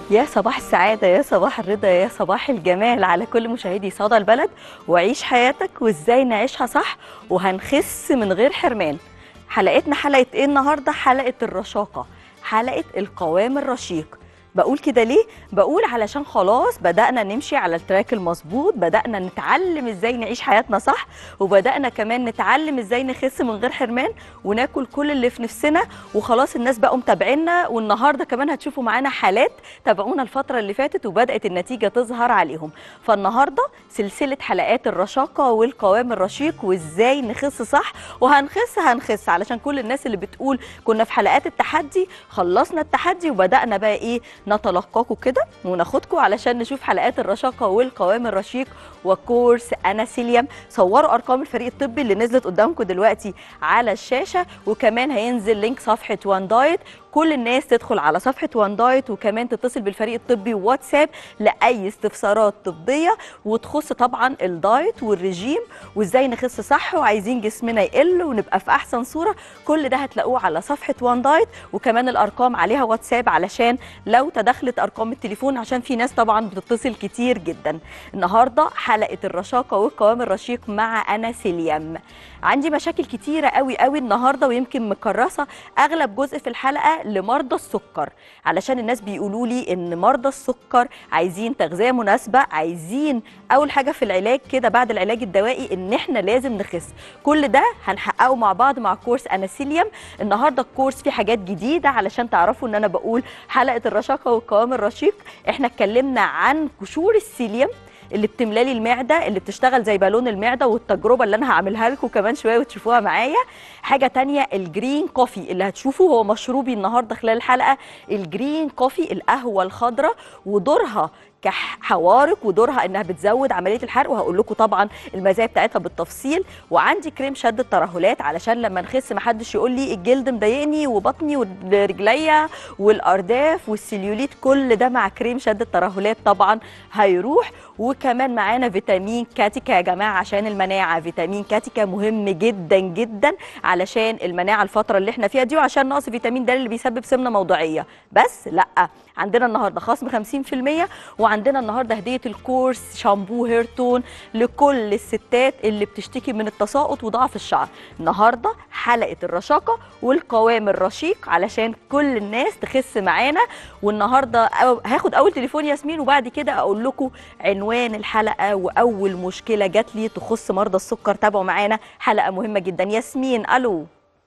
يا صباح السعادة يا صباح الرضا يا صباح الجمال على كل مشاهدي صدى البلد وعيش حياتك وازاي نعيشها صح وهنخس من غير حرمان حلقتنا حلقة ايه النهاردة حلقة الرشاقة حلقة القوام الرشيق بقول كده ليه؟ بقول علشان خلاص بدأنا نمشي على التراك المظبوط بدأنا نتعلم ازاي نعيش حياتنا صح وبدأنا كمان نتعلم ازاي نخس من غير حرمان وناكل كل اللي في نفسنا وخلاص الناس بقوا متابعينا والنهارده كمان هتشوفوا معانا حالات تابعونا الفترة اللي فاتت وبدأت النتيجة تظهر عليهم فالنهارده سلسلة حلقات الرشاقة والقوام الرشيق وازاي نخس صح وهنخس هنخس علشان كل الناس اللي بتقول كنا في حلقات التحدي خلصنا التحدي وبدأنا بقى ايه نتلقاكم كده وناخدكم علشان نشوف حلقات الرشاقه والقوام الرشيق وكورس اناسيليوم صوروا ارقام الفريق الطبي اللي نزلت قدامكم دلوقتي على الشاشه وكمان هينزل لينك صفحه وان دايت كل الناس تدخل على صفحه وان دايت وكمان تتصل بالفريق الطبي واتساب لاي استفسارات طبيه وتخص طبعا الدايت والرجيم وازاي نخس صح وعايزين جسمنا يقل ونبقى في احسن صوره كل ده هتلاقوه على صفحه وان دايت وكمان الارقام عليها واتساب علشان لو تدخلت ارقام التليفون عشان في ناس طبعا بتتصل كتير جدا النهارده حلقه الرشاقه والقوام الرشيق مع انا سيليام عندي مشاكل كتيره قوي قوي النهارده ويمكن مكرسه اغلب جزء في الحلقه لمرضى السكر علشان الناس بيقولوا لي ان مرضى السكر عايزين تغذيه مناسبه عايزين اول حاجه في العلاج كده بعد العلاج الدوائي ان احنا لازم نخس كل ده هنحققه مع بعض مع كورس اناسيليوم النهارده الكورس فيه حاجات جديده علشان تعرفوا ان انا بقول حلقه الرشاقه والقوام الرشيق احنا اتكلمنا عن قشور السيليوم اللي بتملالي المعده اللي بتشتغل زي بالون المعده والتجربه اللي انا هعملها لكم كمان شويه وتشوفوها معايا حاجه تانية الجرين كوفي اللي هتشوفوه هو مشروبي النهارده خلال الحلقه الجرين كوفي القهوه الخضراء ودورها كحوارق ودورها انها بتزود عمليه الحرق وهقول لكم طبعا المزايا بتاعتها بالتفصيل وعندي كريم شد الترهلات علشان لما نخس محدش يقول لي الجلد مضايقني وبطني ورجليا والارداف والسليوليت كل ده مع كريم شد الترهلات طبعا هيروح وكمان معانا فيتامين كاتيكا يا جماعه عشان المناعه فيتامين كاتيكا مهم جدا جدا علشان المناعه الفتره اللي احنا فيها دي وعشان نقص فيتامين د اللي بيسبب سمنه موضعيه بس لا عندنا النهارده خصم 50% وعندنا النهارده هديه الكورس شامبو هير تون لكل الستات اللي بتشتكي من التساقط وضعف الشعر النهارده حلقه الرشاقه والقوام الرشيق علشان كل الناس تخس معانا والنهارده هاخد اول تليفون ياسمين وبعد كده اقول لكم عنوان الحلقه واول مشكله جات لي تخص مرضى السكر تابعوا معانا حلقه مهمه جدا ياسمين الو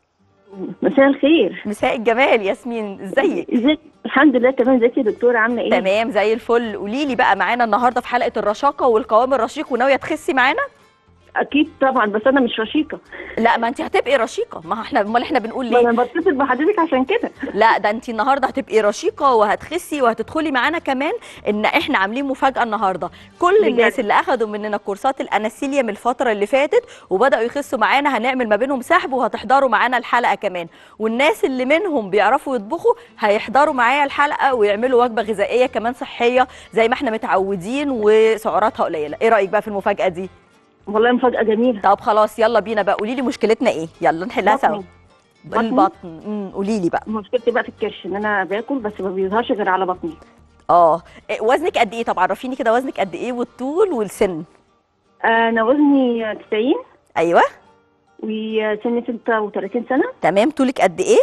مساء الخير مساء الجمال ياسمين ازيك ازيك الحمد لله تمام ازيك يا دكتوره عامله ايه تمام زي الفل قولي لي بقى معانا النهارده في حلقه الرشاقه والقوام الرشيق وناويه تخسي معانا اكيد طبعا بس انا مش رشيقه لا ما انت هتبقي رشيقه ما احنا امال احنا بنقول ما ليه انا بتصل بحضرتك عشان كده لا ده انت النهارده هتبقي رشيقه وهتخسي وهتدخلي معانا كمان ان احنا عاملين مفاجاه النهارده كل بجد؟ الناس اللي اخدوا مننا كورسات الاناسيليوم الفتره اللي فاتت وبداوا يخسوا معانا هنعمل ما بينهم سحب وهتحضروا معانا الحلقه كمان والناس اللي منهم بيعرفوا يطبخوا هيحضروا معايا الحلقه ويعملوا وجبه غذائيه كمان صحيه زي ما احنا متعودين وسعراتها قليله ايه رايك بقى في المفاجاه دي والله مفاجاه جميله طب خلاص يلا بينا بقى قولي لي مشكلتنا ايه يلا نحلها سوا بطني. بطني. البطن امم قولي لي بقى مشكلتي بقى في الكرش ان انا باكل بس ما بيظهرش غير على بطني اه إيه، وزنك قد ايه طب عرفيني كده وزنك قد ايه والطول والسن انا وزني 90 ايوه وسني 36 سنه تمام طولك قد ايه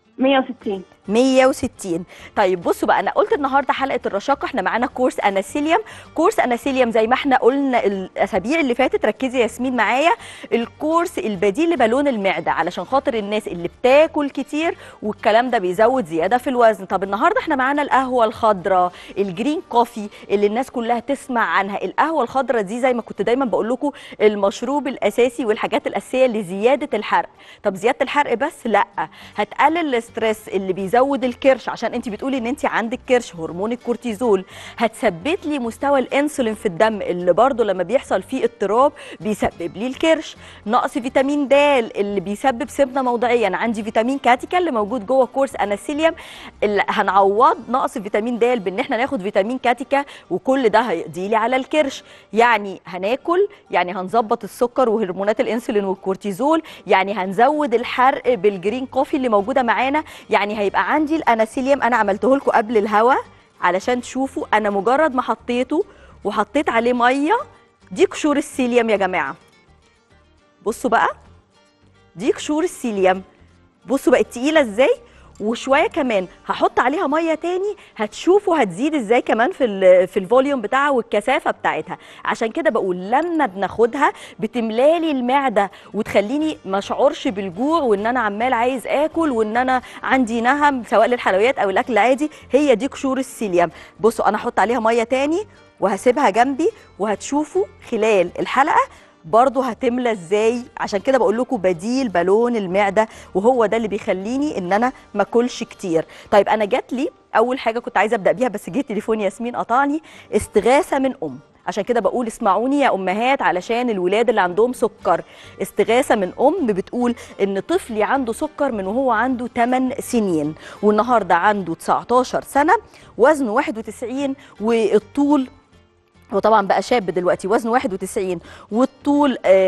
160 160 طيب بصوا بقى انا قلت النهارده حلقه الرشاقه احنا معانا كورس اناسيليوم كورس اناسيليوم زي ما احنا قلنا الاسابيع اللي فاتت ركزي يا ياسمين معايا الكورس البديل لبالون المعده علشان خاطر الناس اللي بتاكل كتير والكلام ده بيزود زياده في الوزن طب النهارده احنا معانا القهوه الخضراء الجرين كوفي اللي الناس كلها تسمع عنها القهوه الخضراء دي زي ما كنت دايما بقول لكم المشروب الاساسي والحاجات الاساسيه لزياده الحرق طب زياده الحرق بس لا هتقلل الاسترس اللي بيزود الكرش عشان انت بتقولي ان انت عندك كرش هرمون الكورتيزول هتثبت لي مستوى الانسولين في الدم اللي برضو لما بيحصل فيه اضطراب بيسبب لي الكرش نقص فيتامين د اللي بيسبب سمنه موضعيه انا عندي فيتامين كاتيكا اللي موجود جوه كورس اناسيليوم اللي هنعوض نقص فيتامين د بان احنا ناخد فيتامين كاتيكا وكل ده هيقضي لي على الكرش يعني هناكل يعني هنظبط السكر وهرمونات الانسولين والكورتيزول يعني هنزود الحرق بالجرين كوفي اللي موجوده معانا يعني هيبقى عندي الاناسيليوم انا عملته لكم قبل الهوا علشان تشوفوا انا مجرد ما حطيته وحطيت عليه ميه دي قشور السيليوم يا جماعه بصوا بقى دي قشور السيليوم بصوا بقت تقيله ازاي وشويه كمان هحط عليها ميه تاني هتشوفوا هتزيد ازاي كمان في ال في الفوليوم بتاعها والكثافه بتاعتها عشان كده بقول لما بناخدها بتملالي المعده وتخليني ما اشعرش بالجوع وان انا عمال عايز اكل وان انا عندي نهم سواء للحلويات او الاكل العادي هي دي قشور السيليوم بصوا انا هحط عليها ميه تاني وهسيبها جنبي وهتشوفوا خلال الحلقه برضه هتملى ازاي عشان كده بقول لكم بديل بالون المعده وهو ده اللي بيخليني ان انا ما اكلش كتير طيب انا جات لي اول حاجه كنت عايزه ابدا بيها بس جه تليفون ياسمين قطعني استغاثه من ام عشان كده بقول اسمعوني يا امهات علشان الولاد اللي عندهم سكر استغاثه من ام بتقول ان طفلي عنده سكر من وهو عنده 8 سنين والنهارده عنده 19 سنه وزنه 91 والطول هو طبعا بقى شاب دلوقتي وزنه 91 والطول آه،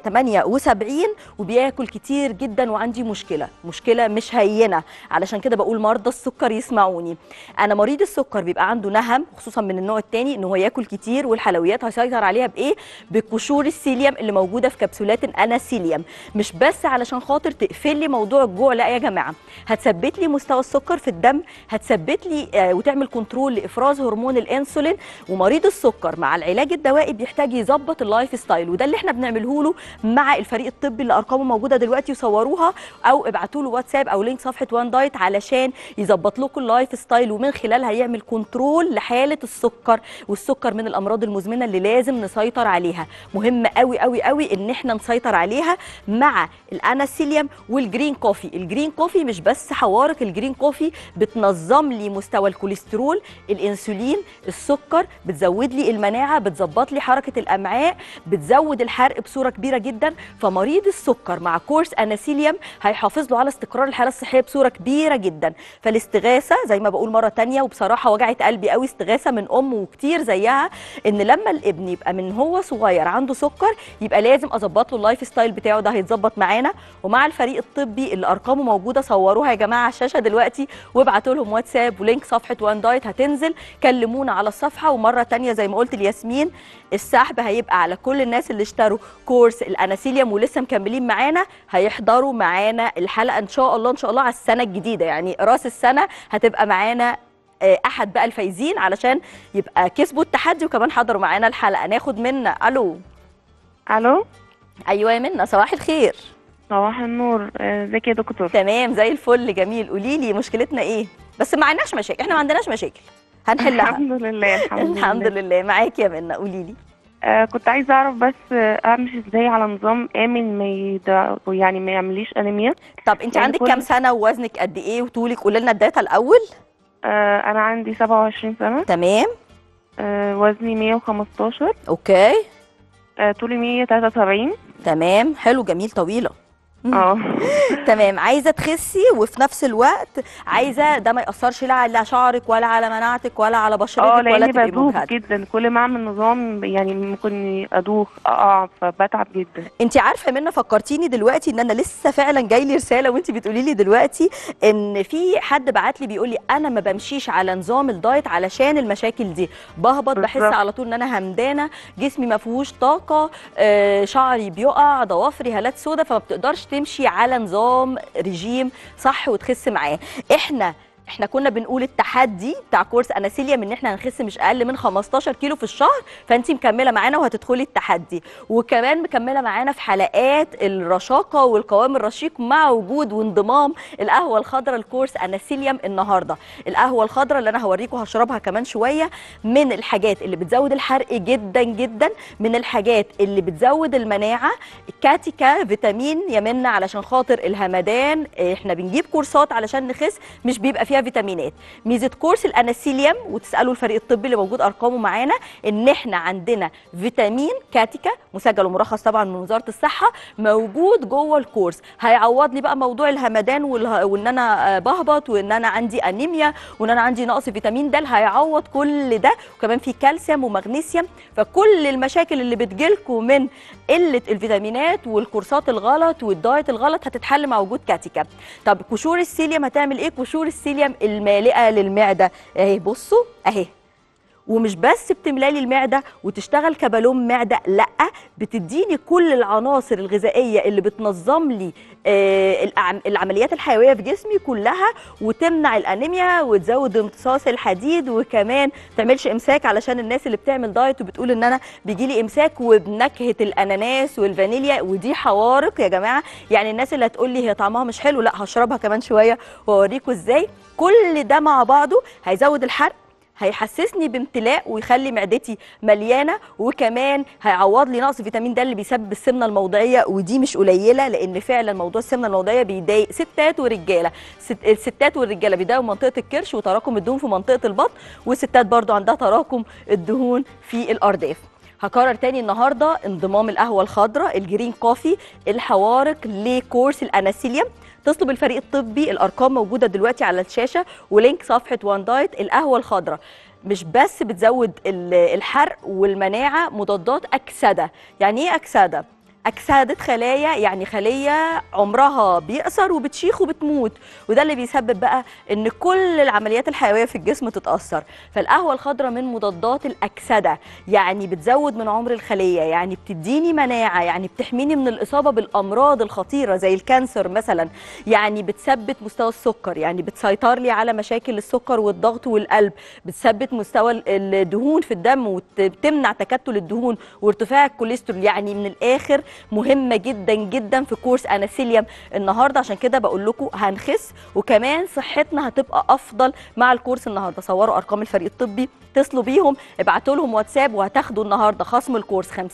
178 وبياكل كتير جدا وعندي مشكله مشكله مش هينه علشان كده بقول مرضى السكر يسمعوني انا مريض السكر بيبقى عنده نهم خصوصا من النوع الثاني ان هو ياكل كتير والحلويات هيسيطر عليها بايه بقشور السيليوم اللي موجوده في كبسولات الاناسيليوم مش بس علشان خاطر تقفل لي موضوع الجوع لا يا جماعه هتثبت لي مستوى السكر في الدم هتثبت لي آه، وتعمل كنترول لافراز هرمون الانسولين ومريض السكر مع العلاج الدوائي بيحتاج يظبط اللايف ستايل وده اللي احنا بنعمله له مع الفريق الطبي اللي ارقامه موجوده دلوقتي وصوروها او ابعتوا له واتساب او لينك صفحه وان دايت علشان يظبط لكم اللايف ستايل ومن خلالها يعمل كنترول لحاله السكر والسكر من الامراض المزمنه اللي لازم نسيطر عليها مهم قوي قوي قوي ان احنا نسيطر عليها مع الاناسيليوم والجرين كوفي الجرين كوفي مش بس حوارق الجرين كوفي بتنظم لي مستوى الكوليسترول الانسولين السكر بتزود لي المناعه بتظبط لي حركه الامعاء بتزود الحرق بصوره كبيره جدا فمريض السكر مع كورس اناسيليوم هيحافظ له على استقرار الحاله الصحيه بصوره كبيره جدا فالاستغاثه زي ما بقول مره تانية وبصراحه وجعت قلبي قوي استغاثه من ام وكتير زيها ان لما الابن يبقى من هو صغير عنده سكر يبقى لازم اظبط له اللايف ستايل بتاعه ده هيتظبط معانا ومع الفريق الطبي اللي ارقامه موجوده صوروها يا جماعه على الشاشه دلوقتي وابعتوا لهم واتساب ولينك صفحه وان دايت هتنزل كلمونا على الصفحه ومره تانية زي ما قلت لياسمين السحب هيبقى على كل الناس اللي اشتروا كورس الاناسيليوم ولسه مكملين معانا هيحضروا معانا الحلقه ان شاء الله ان شاء الله على السنه الجديده يعني راس السنه هتبقى معانا آه، احد بقى الفايزين علشان يبقى كسبوا التحدي وكمان حضروا معانا الحلقه ناخد منا الو الو ايوه يا منا صباح الخير صباح النور آه، ازيك يا دكتور تمام زي الفل جميل قولي لي مشكلتنا ايه بس ما عندناش مشاكل احنا ما عندناش مشاكل هنحلها الحمد لله الحمد, الحمد لله لله معاك يا منا قولي لي آه كنت عايزه اعرف بس آه، امشي ازاي على نظام امن ما يدع... يعني ما يعمليش انيميا طب انت يعني عندك كل- كام سنه ووزنك قد ايه وطولك قولي لنا الداتا الاول آه انا عندي 27 سنه تمام آه وزني 115 اوكي آه طولي 173 تمام حلو جميل طويله مم. اه تمام عايزه تخسي وفي نفس الوقت عايزه ده ما ياثرش لا على شعرك ولا على مناعتك ولا على اه بشرتك ولا لاني تبقي بدوخ مجهده جدا كل ما اعمل نظام يعني ممكن ادوخ اقع فبتعب جدا انت عارفه منى فكرتيني دلوقتي ان انا لسه فعلا جاي لي رساله وانت بتقولي لي دلوقتي ان في حد بعت لي بيقول لي انا ما بمشيش على نظام الدايت علشان المشاكل دي بهبط بحس بالظبط. على طول ان انا همدانه جسمي ما فيهوش طاقه آه شعري بيقع ضوافري هالات سودا فما بتقدرش تمشي على نظام رجيم صح وتخس معاه احنا احنا كنا بنقول التحدي بتاع كورس اناسيليوم ان احنا هنخس مش اقل من 15 كيلو في الشهر فانت مكمله معانا وهتدخلي التحدي وكمان مكمله معانا في حلقات الرشاقه والقوام الرشيق مع وجود وانضمام القهوه الخضراء لكورس اناسيليوم النهارده القهوه الخضراء اللي انا هوريكم هشربها كمان شويه من الحاجات اللي بتزود الحرق جدا جدا من الحاجات اللي بتزود المناعه كاتيكا فيتامين يمنا علشان خاطر الهمدان احنا بنجيب كورسات علشان نخس مش بيبقى فيها فيتامينات ميزه كورس الاناسيليوم وتسالوا الفريق الطبي اللي موجود ارقامه معانا ان احنا عندنا فيتامين كاتيكا مسجل ومرخص طبعا من وزاره الصحه موجود جوه الكورس هيعوض لي بقى موضوع الهمدان والها- وان انا آه، بهبط وان انا عندي انيميا وان انا عندي نقص فيتامين د هيعوض كل ده وكمان في كالسيوم ومغنيسيوم فكل المشاكل اللي بتجيلكم من قله الفيتامينات والكورسات الغلط والدايت الغلط هتتحل مع وجود كاتيكا طب قشور السيليوم هتعمل ايه قشور السيليوم اناسيليوم المالئه للمعده اهي بصوا اهي ومش بس بتملى لي المعده وتشتغل كبالون معده لا بتديني كل العناصر الغذائيه اللي بتنظم لي آه، الأعم- العمليات الحيويه في جسمي كلها وتمنع الانيميا وتزود امتصاص الحديد وكمان تعملش امساك علشان الناس اللي بتعمل دايت وبتقول ان انا بيجي لي امساك وبنكهه الاناناس والفانيليا ودي حوارق يا جماعه يعني الناس اللي هتقول لي هي طعمها مش حلو لا هشربها كمان شويه واوريكم ازاي كل ده مع بعضه هيزود الحرق هيحسسني بامتلاء ويخلي معدتي مليانه وكمان هيعوض لي نقص فيتامين د اللي بيسبب السمنه الموضعيه ودي مش قليله لان فعلا موضوع السمنه الموضعيه بيضايق ستات ورجاله ست الستات والرجاله بيضايقوا منطقه الكرش وتراكم الدهون في منطقه البطن والستات برضو عندها تراكم الدهون في الارداف هكرر تاني النهارده انضمام القهوه الخضراء الجرين كوفي الحوارق لكورس الاناسيليوم اتصلوا بالفريق الطبي الارقام موجوده دلوقتي على الشاشه ولينك صفحه وان دايت القهوه الخضراء مش بس بتزود ال- الحرق والمناعه مضادات اكسده يعني ايه اكسده أكسدة خلايا يعني خلية عمرها بيقصر وبتشيخ وبتموت وده اللي بيسبب بقى إن كل العمليات الحيوية في الجسم تتأثر فالقهوة الخضراء من مضادات الأكسدة يعني بتزود من عمر الخلية يعني بتديني مناعة يعني بتحميني من الإصابة بالأمراض الخطيرة زي الكانسر مثلا يعني بتثبت مستوى السكر يعني بتسيطر لي على مشاكل السكر والضغط والقلب بتثبت مستوى ال- الدهون في الدم وبتمنع تكتل الدهون وارتفاع الكوليسترول يعني من الآخر مهمة جدا جدا في كورس أناسيليوم النهاردة عشان كده بقول لكم هنخس وكمان صحتنا هتبقى أفضل مع الكورس النهاردة صوروا أرقام الفريق الطبي اتصلوا بيهم ابعتوا لهم واتساب وهتاخدوا النهارده خصم الكورس 50%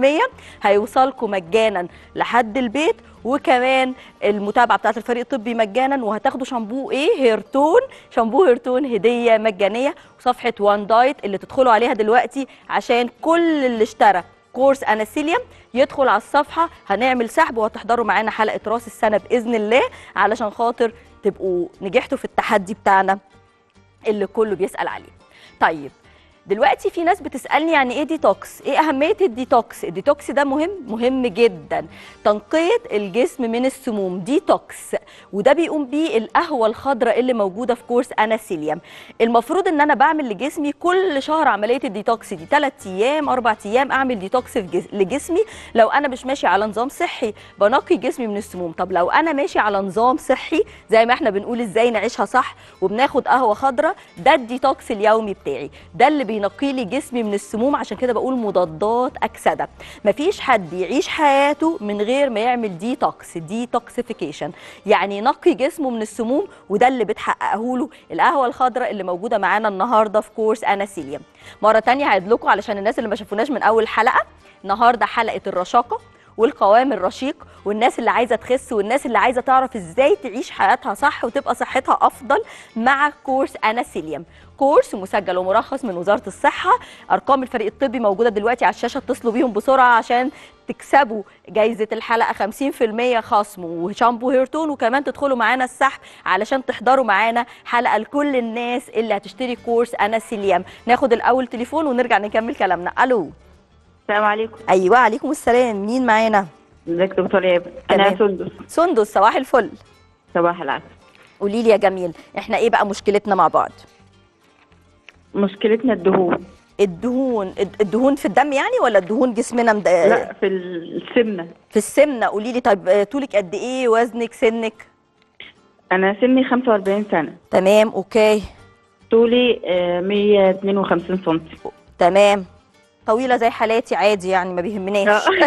هيوصلكم مجانا لحد البيت وكمان المتابعه بتاعت الفريق الطبي مجانا وهتاخدوا شامبو ايه هيرتون شامبو هيرتون هديه مجانيه وصفحه وان دايت اللي تدخلوا عليها دلوقتي عشان كل اللي اشترى كورس اناسيليوم يدخل على الصفحه هنعمل سحب وهتحضروا معانا حلقه راس السنه باذن الله علشان خاطر تبقوا نجحتوا في التحدي بتاعنا اللي كله بيسال عليه طيب دلوقتي في ناس بتسالني يعني ايه ديتوكس ايه اهميه الديتوكس الديتوكس ده مهم مهم جدا تنقيه الجسم من السموم ديتوكس وده بيقوم بيه القهوه الخضراء اللي موجوده في كورس اناسيليوم المفروض ان انا بعمل لجسمي كل شهر عمليه الديتوكس دي 3 ايام 4 ايام اعمل ديتوكس في جس- لجسمي لو انا مش ماشي على نظام صحي بنقي جسمي من السموم طب لو انا ماشي على نظام صحي زي ما احنا بنقول ازاي نعيشها صح وبناخد قهوه خضراء ده الديتوكس اليومي بتاعي ده اللي بينقي لي جسمي من السموم عشان كده بقول مضادات اكسده مفيش حد يعيش حياته من غير ما يعمل ديتوكس ديتوكسيفيكيشن يعني ينقي جسمه من السموم وده اللي بتحققه له القهوه الخضراء اللي موجوده معانا النهارده في كورس اناسيليوم مره تانية هعيد لكم علشان الناس اللي ما شافوناش من اول حلقه النهارده حلقه الرشاقه والقوام الرشيق والناس اللي عايزه تخس والناس اللي عايزه تعرف ازاي تعيش حياتها صح وتبقى صحتها افضل مع كورس اناسيليوم كورس مسجل ومرخص من وزاره الصحه ارقام الفريق الطبي موجوده دلوقتي على الشاشه اتصلوا بيهم بسرعه عشان تكسبوا جايزه الحلقه 50% خصم وشامبو هيرتون وكمان تدخلوا معانا السحب علشان تحضروا معانا حلقه لكل الناس اللي هتشتري كورس اناسيليوم ناخد الاول تليفون ونرجع نكمل كلامنا الو السلام عليكم ايوه عليكم السلام مين معانا ازيك يا دكتور اياب انا تمام. سندس سندس صباح الفل صباح العسل قولي لي يا جميل احنا ايه بقى مشكلتنا مع بعض مشكلتنا الدهون الدهون الد- الدهون في الدم يعني ولا الدهون جسمنا مد... لا في السمنه في السمنه قولي لي طيب آه، طولك قد ايه وزنك سنك انا سني 45 سنه تمام اوكي طولي آه، 152 سم تمام طويله زي حالاتي عادي يعني ما بيهمناش آه.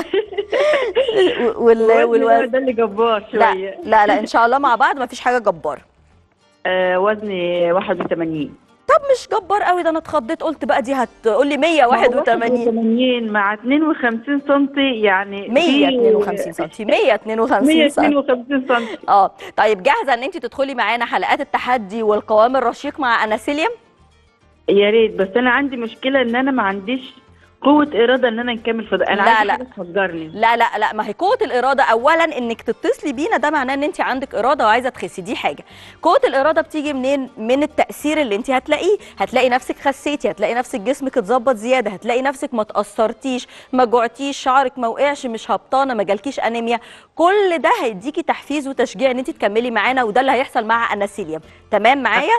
وال... وزني هو والوزن ده اللي جبار لا شويه لا لا ان شاء الله مع بعض ما فيش حاجه جباره آه، وزني 81 طب مش جبار قوي ده انا اتخضيت قلت بقى دي هتقول لي 181 81 مع 52 سم يعني في- 152 سم 152 سم 152 سم اه طيب جاهزه ان انت تدخلي معانا حلقات التحدي والقوام الرشيق مع اناسيليوم يا ريت بس انا عندي مشكله ان انا ما عنديش قوه اراده ان انا نكمل في ده انا لا، عايزه لا. حاجه تفجرني لا لا لا ما هي قوه الاراده اولا انك تتصلي بينا ده معناه ان انت عندك اراده وعايزه تخسي دي حاجه قوه الاراده بتيجي منين من التاثير اللي انت هتلاقيه هتلاقي نفسك خسيتي هتلاقي نفسك جسمك اتظبط زياده هتلاقي نفسك ما تاثرتيش ما جوعتيش شعرك ما وقعش مش هبطانه ما جالكيش انيميا كل ده هيديكي تحفيز وتشجيع ان انت تكملي معانا وده اللي هيحصل مع اناسيليوم تمام معايا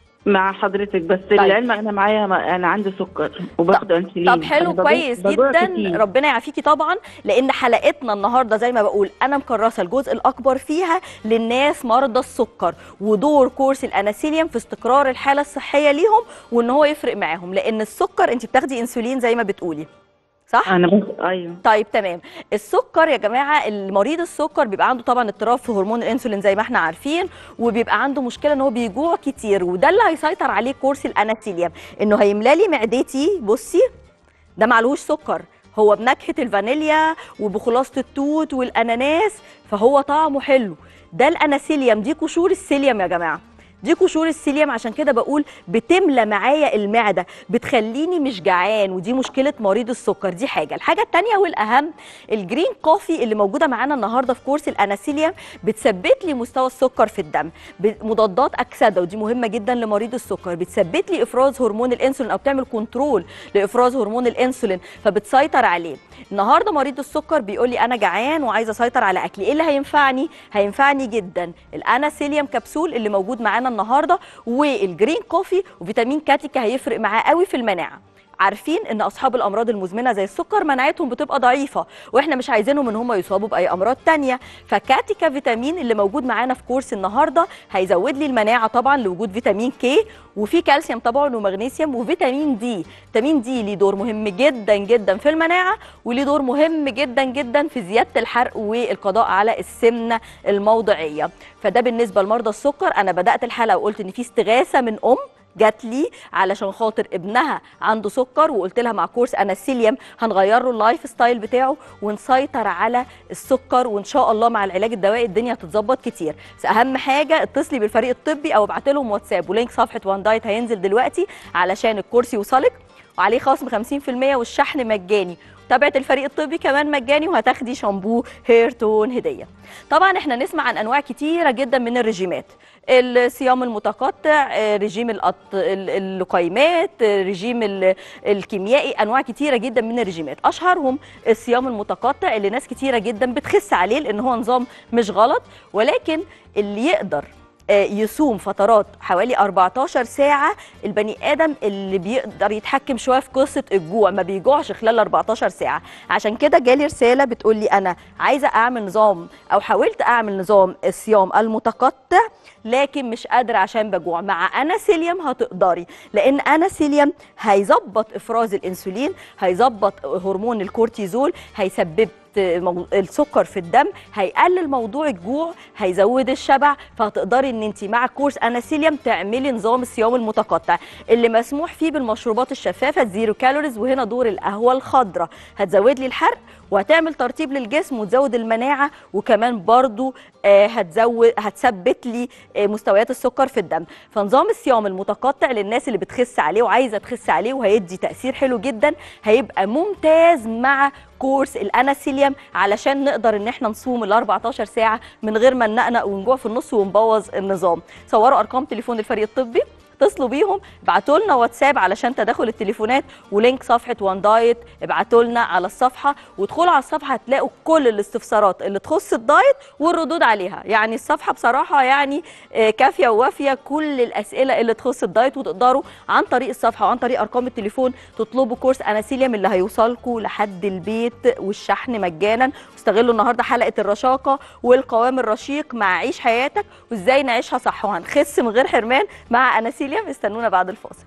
مع حضرتك بس طيب. العلم انا معايا انا عندي سكر وباخد انسولين طب حلو أنا بجوع- كويس بجوع جدا كتير. ربنا يعافيكي طبعا لان حلقتنا النهارده زي ما بقول انا مكرسه الجزء الاكبر فيها للناس مرضى السكر ودور كورس الاناسيليوم في استقرار الحاله الصحيه ليهم وان هو يفرق معاهم لان السكر انت بتاخدي انسولين زي ما بتقولي صح انا بس ايوه طيب تمام السكر يا جماعه المريض السكر بيبقى عنده طبعا اضطراب في هرمون الانسولين زي ما احنا عارفين وبيبقى عنده مشكله ان هو بيجوع كتير وده اللي هيسيطر عليه كورس الاناسيليوم انه هيملى لي معدتي بصي ده معلوش سكر هو بنكهه الفانيليا وبخلاصه التوت والاناناس فهو طعمه حلو ده الاناسيليوم دي قشور السيليوم يا جماعه دي قشور السيليوم عشان كده بقول بتملى معايا المعده بتخليني مش جعان ودي مشكله مريض السكر دي حاجه الحاجه الثانيه والاهم الجرين كوفي اللي موجوده معانا النهارده في كورس الاناسيليوم بتثبت لي مستوى السكر في الدم ب- مضادات اكسده ودي مهمه جدا لمريض السكر بتثبت لي افراز هرمون الانسولين او بتعمل كنترول لافراز هرمون الانسولين فبتسيطر عليه النهارده مريض السكر بيقول لي انا جعان وعايزه اسيطر على اكلي ايه اللي هينفعني هينفعني جدا الاناسيليوم كبسول اللي موجود معانا النهارده والجرين كوفي وفيتامين كاتيكا هيفرق معاه قوي في المناعه عارفين ان اصحاب الامراض المزمنه زي السكر مناعتهم بتبقى ضعيفه واحنا مش عايزينهم ان هم يصابوا باي امراض تانية فكاتيكا فيتامين اللي موجود معانا في كورس النهارده هيزود لي المناعه طبعا لوجود فيتامين كي وفي كالسيوم طبعا ومغنيسيوم وفيتامين دي فيتامين دي ليه دور مهم جدا جدا في المناعه وليه دور مهم جدا جدا في زياده الحرق والقضاء على السمنه الموضعيه فده بالنسبه لمرضى السكر انا بدات الحلقه وقلت ان في استغاثه من ام جات لي علشان خاطر ابنها عنده سكر وقلت لها مع كورس اناسيليوم هنغير له اللايف ستايل بتاعه ونسيطر على السكر وان شاء الله مع العلاج الدوائي الدنيا هتتظبط كتير بس اهم حاجه اتصلي بالفريق الطبي او ابعت لهم واتساب ولينك صفحه وان دايت هينزل دلوقتي علشان الكورس يوصلك وعليه خصم 50% والشحن مجاني تابعة الفريق الطبي كمان مجاني وهتاخدي شامبو هير تون هديه. طبعا احنا نسمع عن انواع كتيره جدا من الرجيمات. الصيام المتقطع، آه، رجيم الأط... ال- اللقيمات، آه، رجيم ال- الكيميائي، انواع كتيره جدا من الرجيمات. اشهرهم الصيام المتقطع اللي ناس كتيره جدا بتخس عليه لان هو نظام مش غلط ولكن اللي يقدر آه، يصوم فترات حوالي 14 ساعة البني آدم اللي بيقدر يتحكم شوية في قصة الجوع ما بيجوعش خلال 14 ساعة عشان كده جالي رسالة بتقول لي أنا عايزة أعمل نظام أو حاولت أعمل نظام الصيام المتقطع لكن مش قادرة عشان بجوع مع أناسيليوم هتقدري لأن أناسيليوم هيظبط إفراز الأنسولين هيظبط هرمون الكورتيزول هيسبب مو- السكر في الدم هيقلل موضوع الجوع هيزود الشبع فهتقدري ان انت مع كورس اناسيليوم تعملي نظام الصيام المتقطع اللي مسموح فيه بالمشروبات الشفافه الزيرو كالوريز وهنا دور القهوه الخضراء هتزود لي الحرق وهتعمل ترطيب للجسم وتزود المناعه وكمان برضو آه، هتزود هتثبت لي آه، مستويات السكر في الدم فنظام الصيام المتقطع للناس اللي بتخس عليه وعايزه تخس عليه وهيدي تاثير حلو جدا هيبقى ممتاز مع كورس الاناسيليوم علشان نقدر ان احنا نصوم ال 14 ساعه من غير ما ننقنق ونجوع في النص ونبوظ النظام صوروا ارقام تليفون الفريق الطبي اتصلوا بيهم ابعتوا لنا واتساب علشان تداخل التليفونات ولينك صفحه وان دايت ابعتوا لنا على الصفحه وادخلوا على الصفحه هتلاقوا كل الاستفسارات اللي تخص الدايت والردود عليها يعني الصفحه بصراحه يعني آه، كافيه ووافيه كل الاسئله اللي تخص الدايت وتقدروا عن طريق الصفحه وعن طريق ارقام التليفون تطلبوا كورس اناسيليوم اللي هيوصلكم لحد البيت والشحن مجانا واستغلوا النهارده حلقه الرشاقه والقوام الرشيق مع عيش حياتك وازاي نعيشها صح وهنخس من غير حرمان مع اناسيليوم استنونا بعد الفاصل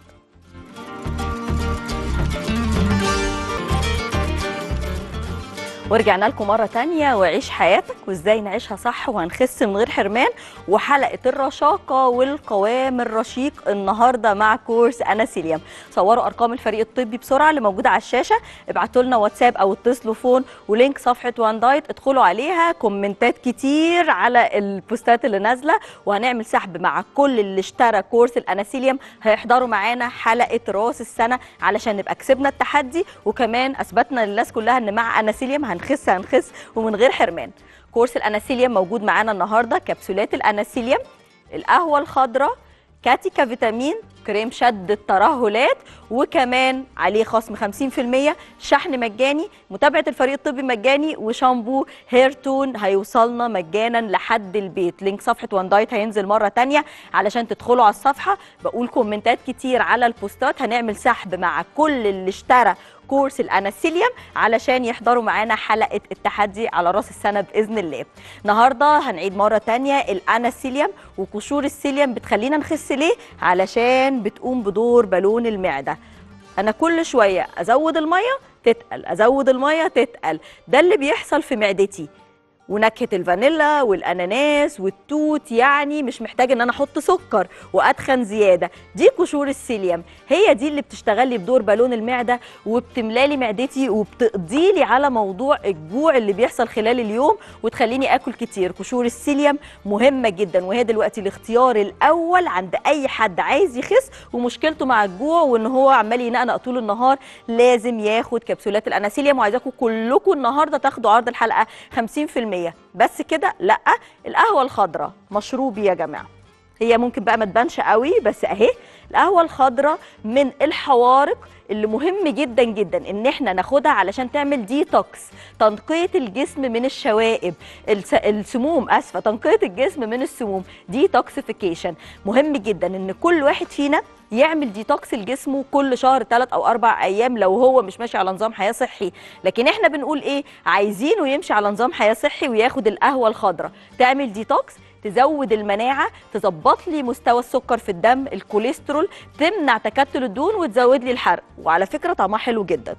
ورجعنا لكم مرة تانية وعيش حياتك وازاي نعيشها صح وهنخس من غير حرمان وحلقة الرشاقة والقوام الرشيق النهاردة مع كورس أناسيليوم صوروا أرقام الفريق الطبي بسرعة اللي موجودة على الشاشة ابعتوا لنا واتساب أو اتصلوا فون ولينك صفحة وان دايت ادخلوا عليها كومنتات كتير على البوستات اللي نازلة وهنعمل سحب مع كل اللي اشترى كورس الأناسيليوم هيحضروا معانا حلقة راس السنة علشان نبقى كسبنا التحدي وكمان أثبتنا للناس كلها إن مع أناسيليوم هنخس هنخس ومن غير حرمان كورس الأناسيليوم موجود معانا النهاردة كبسولات الأناسيليوم القهوة الخضراء كاتيكا فيتامين كريم شد الترهلات وكمان عليه خصم 50% شحن مجاني متابعه الفريق الطبي مجاني وشامبو هير تون هيوصلنا مجانا لحد البيت لينك صفحه وان دايت هينزل مره تانية علشان تدخلوا على الصفحه بقول كومنتات كتير على البوستات هنعمل سحب مع كل اللي اشترى كورس الاناسيليوم علشان يحضروا معانا حلقه التحدي على راس السنه باذن الله النهارده هنعيد مره تانية الاناسيليوم وقشور السيليوم بتخلينا نخس ليه علشان بتقوم بدور بالون المعده انا كل شويه ازود الميه تتقل ازود الميه تتقل ده اللي بيحصل في معدتي ونكهه الفانيلا والاناناس والتوت يعني مش محتاج ان انا احط سكر واتخن زياده دي قشور السيليوم هي دي اللي بتشتغل لي بدور بالون المعده وبتملالي معدتي وبتقضي لي على موضوع الجوع اللي بيحصل خلال اليوم وتخليني اكل كتير قشور السيليوم مهمه جدا وهي دلوقتي الاختيار الاول عند اي حد عايز يخس ومشكلته مع الجوع وان هو عمال ينقنق طول النهار لازم ياخد كبسولات الاناسيليوم وعايزاكم كلكم النهارده تاخدوا عرض الحلقه 50% بس كده لا القهوه الخضراء مشروبي يا جماعه هي ممكن بقى ما تبانش قوي بس اهي القهوه الخضراء من الحوارق اللي مهم جدا جدا ان احنا ناخدها علشان تعمل ديتوكس تنقيه الجسم من الشوائب الس- السموم اسفه تنقيه الجسم من السموم ديتوكسيفيكيشن مهم جدا ان كل واحد فينا يعمل ديتوكس لجسمه كل شهر ثلاث او اربع ايام لو هو مش ماشي على نظام حياه صحي لكن احنا بنقول ايه عايزينه يمشي على نظام حياه صحي وياخد القهوه الخضراء تعمل ديتوكس تزود المناعه تظبط لي مستوى السكر في الدم الكوليسترول تمنع تكتل الدهون وتزود لي الحرق وعلى فكره طعمها حلو جدا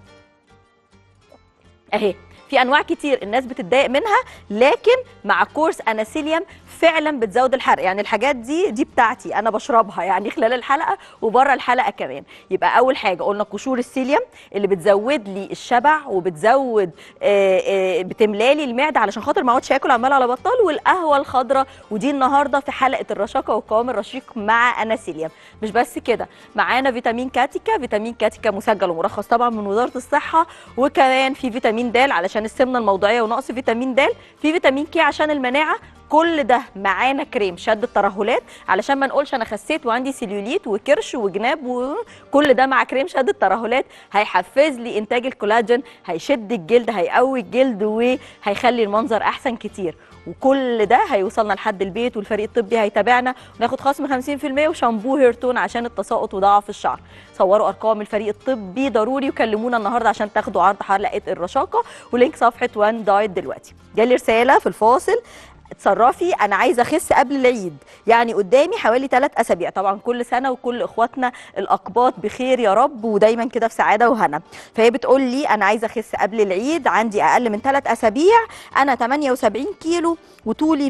اهي في انواع كتير الناس بتتضايق منها لكن مع كورس اناسيليوم فعلا بتزود الحرق يعني الحاجات دي دي بتاعتي انا بشربها يعني خلال الحلقه وبره الحلقه كمان يبقى اول حاجه قلنا قشور السيليوم اللي بتزود لي الشبع وبتزود آه، آه، بتملالي المعده علشان خاطر ما اقعدش اكل عمال على بطال والقهوه الخضراء ودي النهارده في حلقه الرشاقه والقوام الرشيق مع اناسيليوم مش بس كده معانا فيتامين كاتيكا فيتامين كاتيكا مسجل ومرخص طبعا من وزاره الصحه وكمان في فيتامين د علشان السمنه الموضعيه ونقص فيتامين د في فيتامين كي عشان المناعه كل ده معانا كريم شد الترهلات علشان ما نقولش انا خسيت وعندي سيليوليت وكرش وجناب وكل ده مع كريم شد الترهلات هيحفز لي انتاج الكولاجين هيشد الجلد هيقوي الجلد وهيخلي المنظر احسن كتير وكل ده هيوصلنا لحد البيت والفريق الطبي هيتابعنا وناخد خصم 50% وشامبو هيرتون عشان التساقط وضعف الشعر صوروا ارقام الفريق الطبي ضروري وكلمونا النهارده عشان تاخدوا عرض حلقه الرشاقه ولينك صفحه وان دايت دلوقتي جالي رساله في الفاصل اتصرفي انا عايزه اخس قبل العيد يعني قدامي حوالي ثلاث اسابيع طبعا كل سنه وكل اخواتنا الاقباط بخير يا رب ودايما كده في سعاده وهنا فهي بتقول لي انا عايزه اخس قبل العيد عندي اقل من ثلاث اسابيع انا 78 كيلو وطولي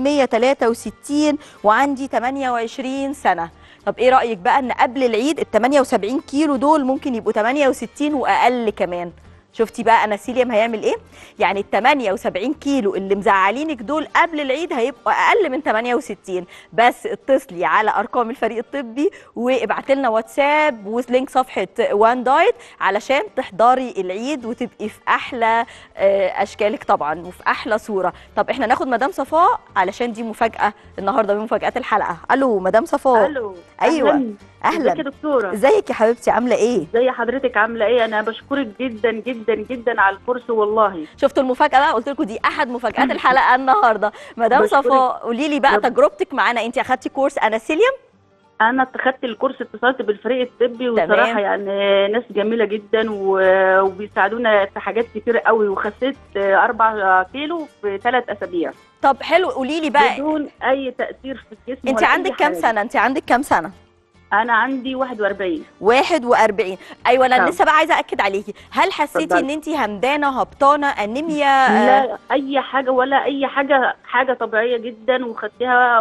163 وعندي 28 سنه طب ايه رايك بقى ان قبل العيد ال 78 كيلو دول ممكن يبقوا 68 واقل كمان شفتي بقى اناسيليوم هيعمل ايه يعني ال 78 كيلو اللي مزعلينك دول قبل العيد هيبقوا اقل من 68 بس اتصلي على ارقام الفريق الطبي وابعتي لنا واتساب ولينك صفحه وان دايت علشان تحضري العيد وتبقي في احلى آه، اشكالك طبعا وفي احلى صوره طب احنا ناخد مدام صفاء علشان دي مفاجاه النهارده من مفاجات الحلقه الو مدام صفاء الو أيوة. أهلاً. اهلا ازيك يا دكتوره ازيك يا حبيبتي عامله ايه ازي حضرتك عامله ايه انا بشكرك جدا جدا جدا على الكورس والله شفتوا المفاجاه بقى قلت لكم دي احد مفاجات الحلقه النهارده مدام بشكرك. صفاء قولي لي بقى رب- تجربتك معانا انت اخدتي كورس اناسيليوم انا اتخذت الكورس اتصلت بالفريق الطبي وصراحه يعني ناس جميله جدا و- وبيساعدونا في حاجات كتير قوي وخسيت أربعة كيلو في ثلاث اسابيع طب حلو قولي لي بقى بدون اي تاثير في الجسم انت ولا أي عندك كام حاجة. سنه انت عندك كام سنه انا عندي 41 41 ايوه انا نعم. لسه بقى عايزه اكد عليكي هل حسيتي اتفضلي. ان انت همدانه هبطانه انيميا آه، لا اي حاجه ولا اي حاجه حاجه طبيعيه جدا وخدتها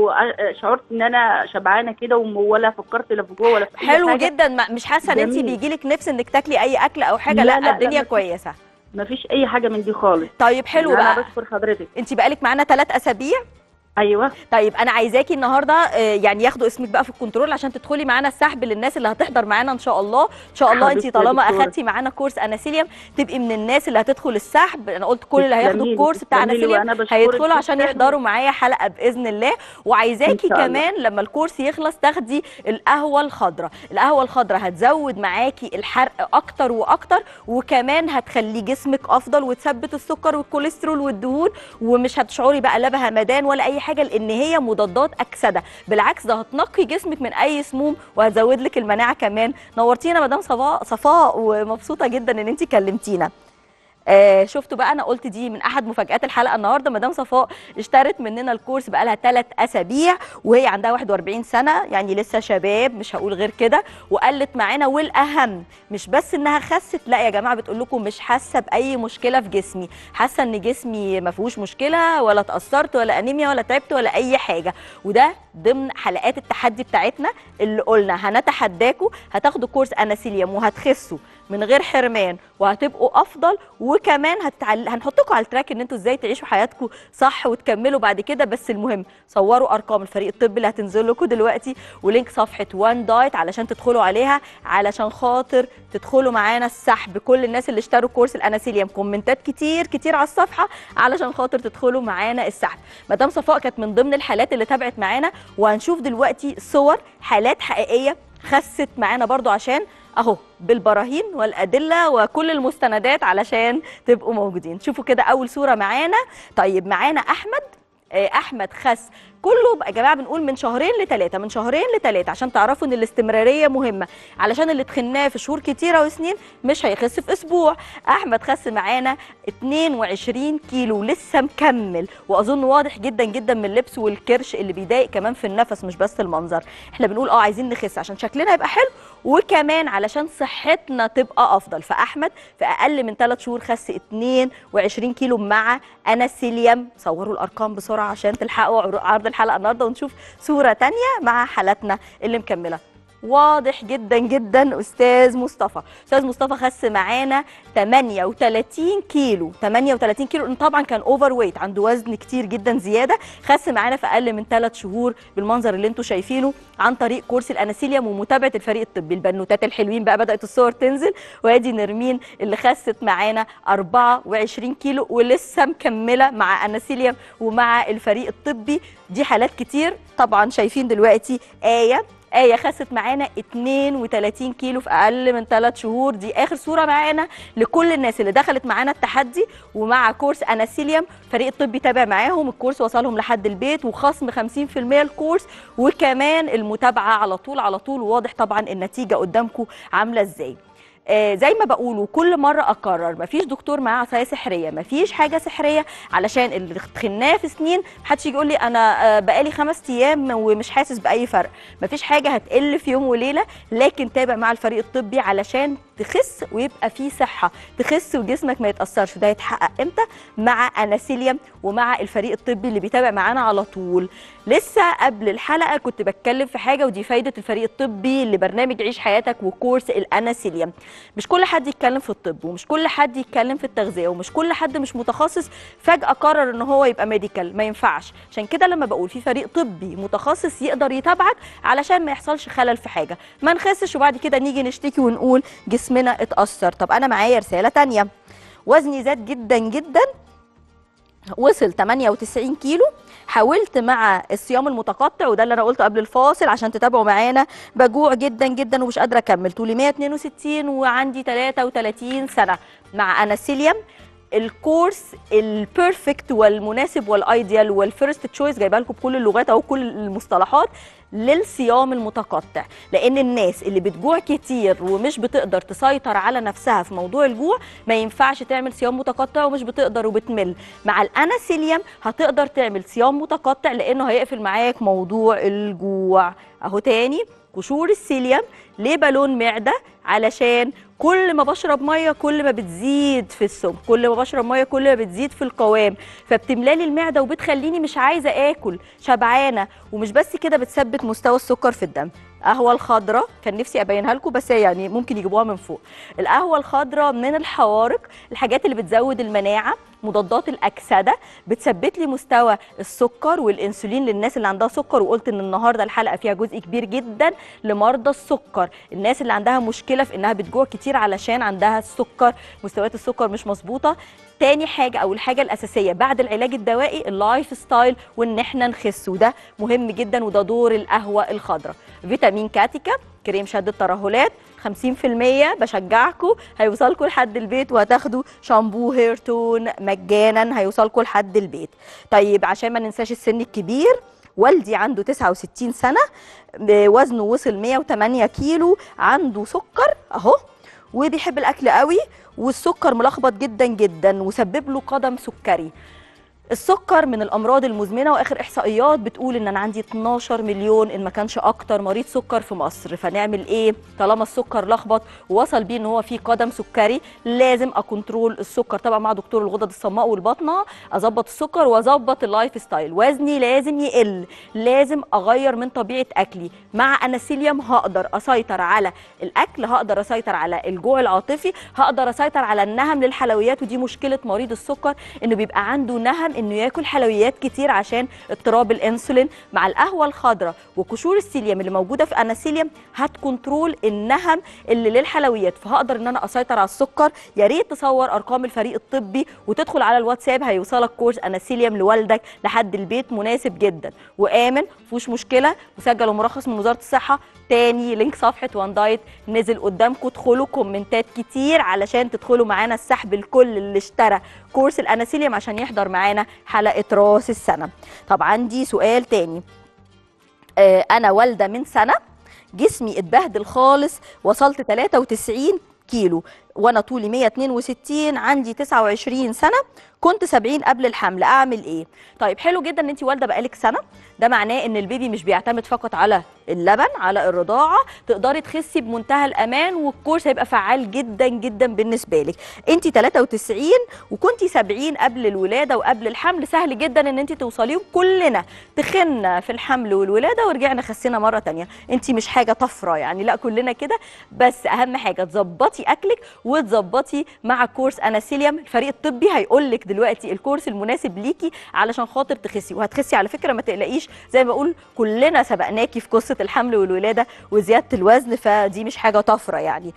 وشعرت ان انا شبعانه كده وم- ولا فكرت لا في جوه ولا في اي حلو حاجه جدا ما- مش حاسه ان انت جميل. بيجيلك نفس انك تاكلي اي اكل او حاجه لا، لا, لا، لا، الدنيا مفيش. كويسه مفيش اي حاجه من دي خالص طيب حلو انا بقى بشكر حضرتك انت بقالك معانا ثلاث اسابيع ايوه طيب انا عايزاكي النهارده آه، يعني ياخدوا اسمك بقى في الكنترول عشان تدخلي معانا السحب للناس اللي هتحضر معانا ان شاء الله ان شاء الله انت حبيبتي يا طالما دكتورة. اخدتي معانا كورس اناسيليوم تبقي من الناس اللي هتدخل السحب انا قلت كل اللي هياخدوا تسلميلي، الكورس بتاع تسلميلي، اناسيليوم وأنا بشكرك هيدخلوا عشان جداً. يحضروا معايا حلقه باذن الله وعايزاكي إن شاء الله. كمان لما الكورس يخلص تاخدي القهوه الخضراء القهوه الخضراء هتزود معاكي الحرق اكتر واكتر وكمان هتخلي جسمك افضل وتثبت السكر والكوليسترول والدهون ومش هتشعري بقى لا بهمدان ولا اي حاجه لان هي مضادات اكسده بالعكس ده هتنقي جسمك من اي سموم وهتزود لك المناعه كمان نورتينا مدام صفاء صفاء ومبسوطه جدا ان انت كلمتينا آه شفتوا بقى انا قلت دي من احد مفاجات الحلقه النهارده مدام صفاء اشترت مننا الكورس بقى لها ثلاث اسابيع وهي عندها 41 سنه يعني لسه شباب مش هقول غير كده وقلت معانا والاهم مش بس انها خست لا يا جماعه بتقول لكم مش حاسه باي مشكله في جسمي حاسه ان جسمي ما فيهوش مشكله ولا اتاثرت ولا انيميا ولا تعبت ولا اي حاجه وده ضمن حلقات التحدي بتاعتنا اللي قلنا هنتحداكم هتاخدوا كورس اناسيليوم وهتخسوا من غير حرمان وهتبقوا افضل وكمان هتتعل... هنحطكم على التراك ان انتوا ازاي تعيشوا حياتكم صح وتكملوا بعد كده بس المهم صوروا ارقام الفريق الطبي اللي هتنزل لكم دلوقتي ولينك صفحه وان دايت علشان تدخلوا عليها علشان خاطر تدخلوا معانا السحب كل الناس اللي اشتروا كورس الاناسيليوم كومنتات كتير كتير على الصفحه علشان خاطر تدخلوا معانا السحب مدام صفاء كانت من ضمن الحالات اللي تابعت معانا وهنشوف دلوقتي صور حالات حقيقيه خست معانا برضو عشان اهو بالبراهين والادله وكل المستندات علشان تبقوا موجودين شوفوا كده اول صوره معانا طيب معانا احمد آه، احمد خس كله بقى يا جماعه بنقول من شهرين لثلاثه من شهرين لثلاثه عشان تعرفوا ان الاستمراريه مهمه علشان اللي تخناه في شهور كتيره وسنين مش هيخس في اسبوع احمد خس معانا 22 كيلو لسه مكمل واظن واضح جدا جدا من اللبس والكرش اللي بيضايق كمان في النفس مش بس المنظر احنا بنقول اه عايزين نخس عشان شكلنا يبقى حلو وكمان علشان صحتنا تبقى افضل فاحمد في اقل من 3 شهور خس 22 كيلو مع اناسيليوم صوروا الارقام بسرعه عشان تلحقوا عر- عرض الحلقه النهارده ونشوف صوره تانية مع حالاتنا اللي مكمله واضح جدا جدا استاذ مصطفى استاذ مصطفى خس معانا 38 كيلو 38 كيلو لأن طبعا كان اوفر ويت عنده وزن كتير جدا زياده خس معانا في اقل من 3 شهور بالمنظر اللي انتم شايفينه عن طريق كورس الاناسيليوم ومتابعه الفريق الطبي البنوتات الحلوين بقى بدات الصور تنزل وادي نرمين اللي خست معانا 24 كيلو ولسه مكمله مع اناسيليوم ومع الفريق الطبي دي حالات كتير طبعا شايفين دلوقتي ايه آية خست معانا 32 كيلو في أقل من 3 شهور دي آخر صورة معانا لكل الناس اللي دخلت معانا التحدي ومع كورس أناسيليوم فريق الطبي تابع معاهم الكورس وصلهم لحد البيت وخصم 50% الكورس وكمان المتابعة على طول على طول واضح طبعا النتيجة قدامكم عاملة ازاي آه زي ما بقول وكل مره اكرر مفيش دكتور معاه عصايه سحريه مفيش حاجه سحريه علشان اللي تخناه في سنين محدش يجي يقول لي انا آه بقالي خمس ايام ومش حاسس باي فرق مفيش حاجه هتقل في يوم وليله لكن تابع مع الفريق الطبي علشان تخس ويبقى في صحه تخس وجسمك ما يتاثرش ده يتحقق امتى مع اناسيليوم ومع الفريق الطبي اللي بيتابع معانا على طول لسه قبل الحلقه كنت بتكلم في حاجه ودي فايده الفريق الطبي لبرنامج عيش حياتك وكورس الاناسيليوم مش كل حد يتكلم في الطب ومش كل حد يتكلم في التغذيه ومش كل حد مش متخصص فجاه قرر ان هو يبقى ميديكال ما ينفعش عشان كده لما بقول في فريق طبي متخصص يقدر يتابعك علشان ما يحصلش خلل في حاجه ما نخسش وبعد كده نيجي نشتكي ونقول جسمنا اتاثر طب انا معايا رساله تانية وزني زاد جدا جدا وصل 98 كيلو حاولت مع الصيام المتقطع وده اللي انا قلته قبل الفاصل عشان تتابعوا معانا بجوع جدا جدا ومش قادره اكمل طولي 162 وعندي 33 سنه مع اناسيليوم الكورس البيرفكت والمناسب والايديال والفيرست تشويس جايبه لكم بكل اللغات او كل المصطلحات للصيام المتقطع لان الناس اللي بتجوع كتير ومش بتقدر تسيطر على نفسها في موضوع الجوع ما ينفعش تعمل صيام متقطع ومش بتقدر وبتمل مع الاناسيليوم هتقدر تعمل صيام متقطع لانه هيقفل معاك موضوع الجوع اهو تاني قشور السيليوم ليه بالون معده علشان كل ما بشرب ميه كل ما بتزيد في السم كل ما بشرب ميه كل ما بتزيد في القوام فبتملالي المعده وبتخليني مش عايزه اكل شبعانه ومش بس كده بتثبت مستوى السكر في الدم القهوه الخضراء كان نفسي ابينها لكم بس يعني ممكن يجيبوها من فوق القهوه الخضراء من الحوارق الحاجات اللي بتزود المناعه مضادات الاكسده بتثبت لي مستوى السكر والانسولين للناس اللي عندها سكر وقلت ان النهارده الحلقه فيها جزء كبير جدا لمرضى السكر الناس اللي عندها مشكله في انها بتجوع كتير علشان عندها السكر مستويات السكر مش مظبوطه تاني حاجه او الحاجه الاساسيه بعد العلاج الدوائي اللايف ستايل وان احنا نخس وده مهم جدا وده دور القهوه الخضراء فيتامين كاتيكا كريم شد الترهلات 50% بشجعكم هيوصلكم لحد البيت وهتاخدوا شامبو هير تون مجانا هيوصلكم لحد البيت طيب عشان ما ننساش السن الكبير والدي عنده 69 سنه وزنه وصل 108 كيلو عنده سكر اهو وبيحب الاكل قوي والسكر ملخبط جدا جدا وسبب له قدم سكري السكر من الامراض المزمنه واخر احصائيات بتقول ان انا عندي 12 مليون ان ما كانش اكتر مريض سكر في مصر فنعمل ايه طالما السكر لخبط ووصل بيه ان هو في قدم سكري لازم اكنترول السكر طبعا مع دكتور الغدد الصماء والبطنه اظبط السكر واظبط اللايف ستايل وزني لازم يقل لازم اغير من طبيعه اكلي مع اناسيليوم هقدر اسيطر على الاكل هقدر اسيطر على الجوع العاطفي هقدر اسيطر على النهم للحلويات ودي مشكله مريض السكر انه بيبقى عنده نهم انه ياكل حلويات كتير عشان اضطراب الانسولين مع القهوه الخضراء وقشور السيليوم اللي موجوده في اناسيليوم هتكنترول النهم اللي للحلويات فهقدر ان انا اسيطر على السكر يا ريت تصور ارقام الفريق الطبي وتدخل على الواتساب هيوصلك كورس اناسيليوم لوالدك لحد البيت مناسب جدا وامن مفيهوش مشكله مسجل ومرخص من وزاره الصحه تاني لينك صفحه وان دايت نزل قدامكم ادخلوا كومنتات كتير علشان تدخلوا معانا السحب الكل اللي اشترى كورس الاناسيليوم عشان يحضر معانا حلقه راس السنه طب عندي سؤال تاني آه انا والده من سنه جسمي اتبهدل خالص وصلت 93 كيلو وانا طولي 162 عندي 29 سنه كنت 70 قبل الحمل اعمل ايه طيب حلو جدا ان انت والده بقالك سنه ده معناه ان البيبي مش بيعتمد فقط على اللبن على الرضاعه تقدري تخسي بمنتهى الامان والكورس هيبقى فعال جدا جدا بالنسبه لك انت 93 وكنتي 70 قبل الولاده وقبل الحمل سهل جدا ان انت توصليهم كلنا تخنا في الحمل والولاده ورجعنا خسينا مره تانية انت مش حاجه طفره يعني لا كلنا كده بس اهم حاجه تظبطي اكلك وتظبطي مع كورس اناسيليوم الفريق الطبي هيقول لك دلوقتي الكورس المناسب ليكي علشان خاطر تخسي وهتخسي على فكره ما تقلقيش زي ما بقول كلنا سبقناكي في قصه الحمل والولاده وزياده الوزن فدي مش حاجه طفره يعني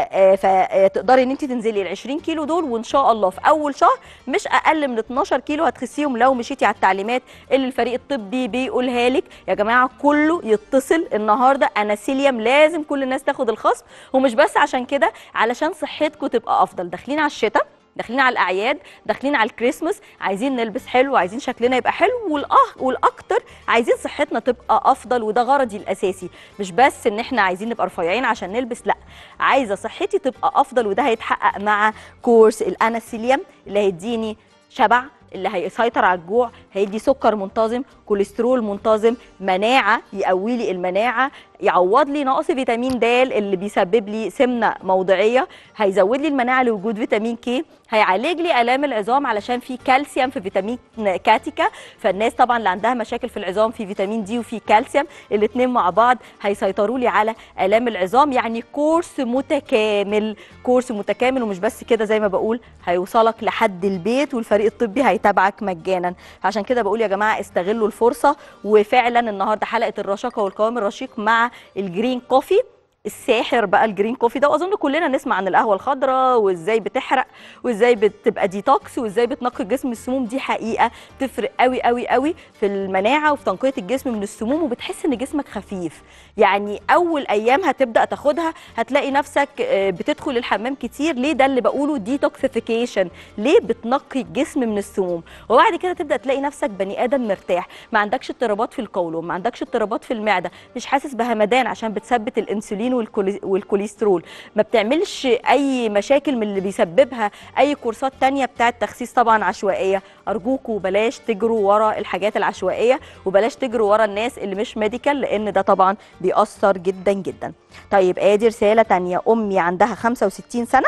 فتقدري ان انت تنزلي ال 20 كيلو دول وان شاء الله في اول شهر مش اقل من 12 كيلو هتخسيهم لو مشيتي على التعليمات اللي الفريق الطبي بيقولها لك يا جماعه كله يتصل النهارده اناسيليوم لازم كل الناس تاخد الخصم ومش بس عشان كده علشان صحتكم تبقى افضل داخلين على الشتاء داخلين على الاعياد داخلين على الكريسماس عايزين نلبس حلو عايزين شكلنا يبقى حلو والأه والاكتر عايزين صحتنا تبقى افضل وده غرضي الاساسي مش بس ان احنا عايزين نبقى رفيعين عشان نلبس لا عايزه صحتي تبقى افضل وده هيتحقق مع كورس الاناسيليوم اللي هيديني شبع اللي هيسيطر على الجوع هيدي سكر منتظم كوليسترول منتظم مناعه يقوي لي المناعه يعوض لي نقص فيتامين د اللي بيسبب لي سمنه موضعيه هيزود لي المناعه لوجود فيتامين كي هيعالج لي الام العظام علشان في كالسيوم في فيتامين كاتيكا فالناس طبعا اللي عندها مشاكل في العظام في فيتامين دي وفي كالسيوم الاثنين مع بعض هيسيطروا لي على الام العظام يعني كورس متكامل كورس متكامل ومش بس كده زي ما بقول هيوصلك لحد البيت والفريق الطبي هيتابعك مجانا عشان كده بقول يا جماعه استغلوا الفرصه وفعلا النهارده حلقه الرشاقه والقوام الرشيق مع الجرين كوفي الساحر بقى الجرين كوفي ده واظن كلنا نسمع عن القهوه الخضراء وازاي بتحرق وازاي بتبقى ديتوكس وازاي بتنقي الجسم من السموم دي حقيقه تفرق قوي قوي قوي في المناعه وفي تنقيه الجسم من السموم وبتحس ان جسمك خفيف يعني اول ايام هتبدا تاخدها هتلاقي نفسك بتدخل الحمام كتير ليه ده اللي بقوله ديتوكسيفيكيشن ليه بتنقي الجسم من السموم وبعد كده تبدا تلاقي نفسك بني ادم مرتاح ما عندكش اضطرابات في القولون ما عندكش اضطرابات في المعده مش حاسس بهمدان عشان بتثبت الانسولين والكولي- والكوليسترول ما بتعملش اي مشاكل من اللي بيسببها اي كورسات تانية بتاعه تخسيس طبعا عشوائيه ارجوكوا بلاش تجروا ورا الحاجات العشوائيه وبلاش تجروا ورا الناس اللي مش ميديكال لان ده طبعا بيأثر جدا جدا طيب ادي رساله تانية امي عندها 65 سنه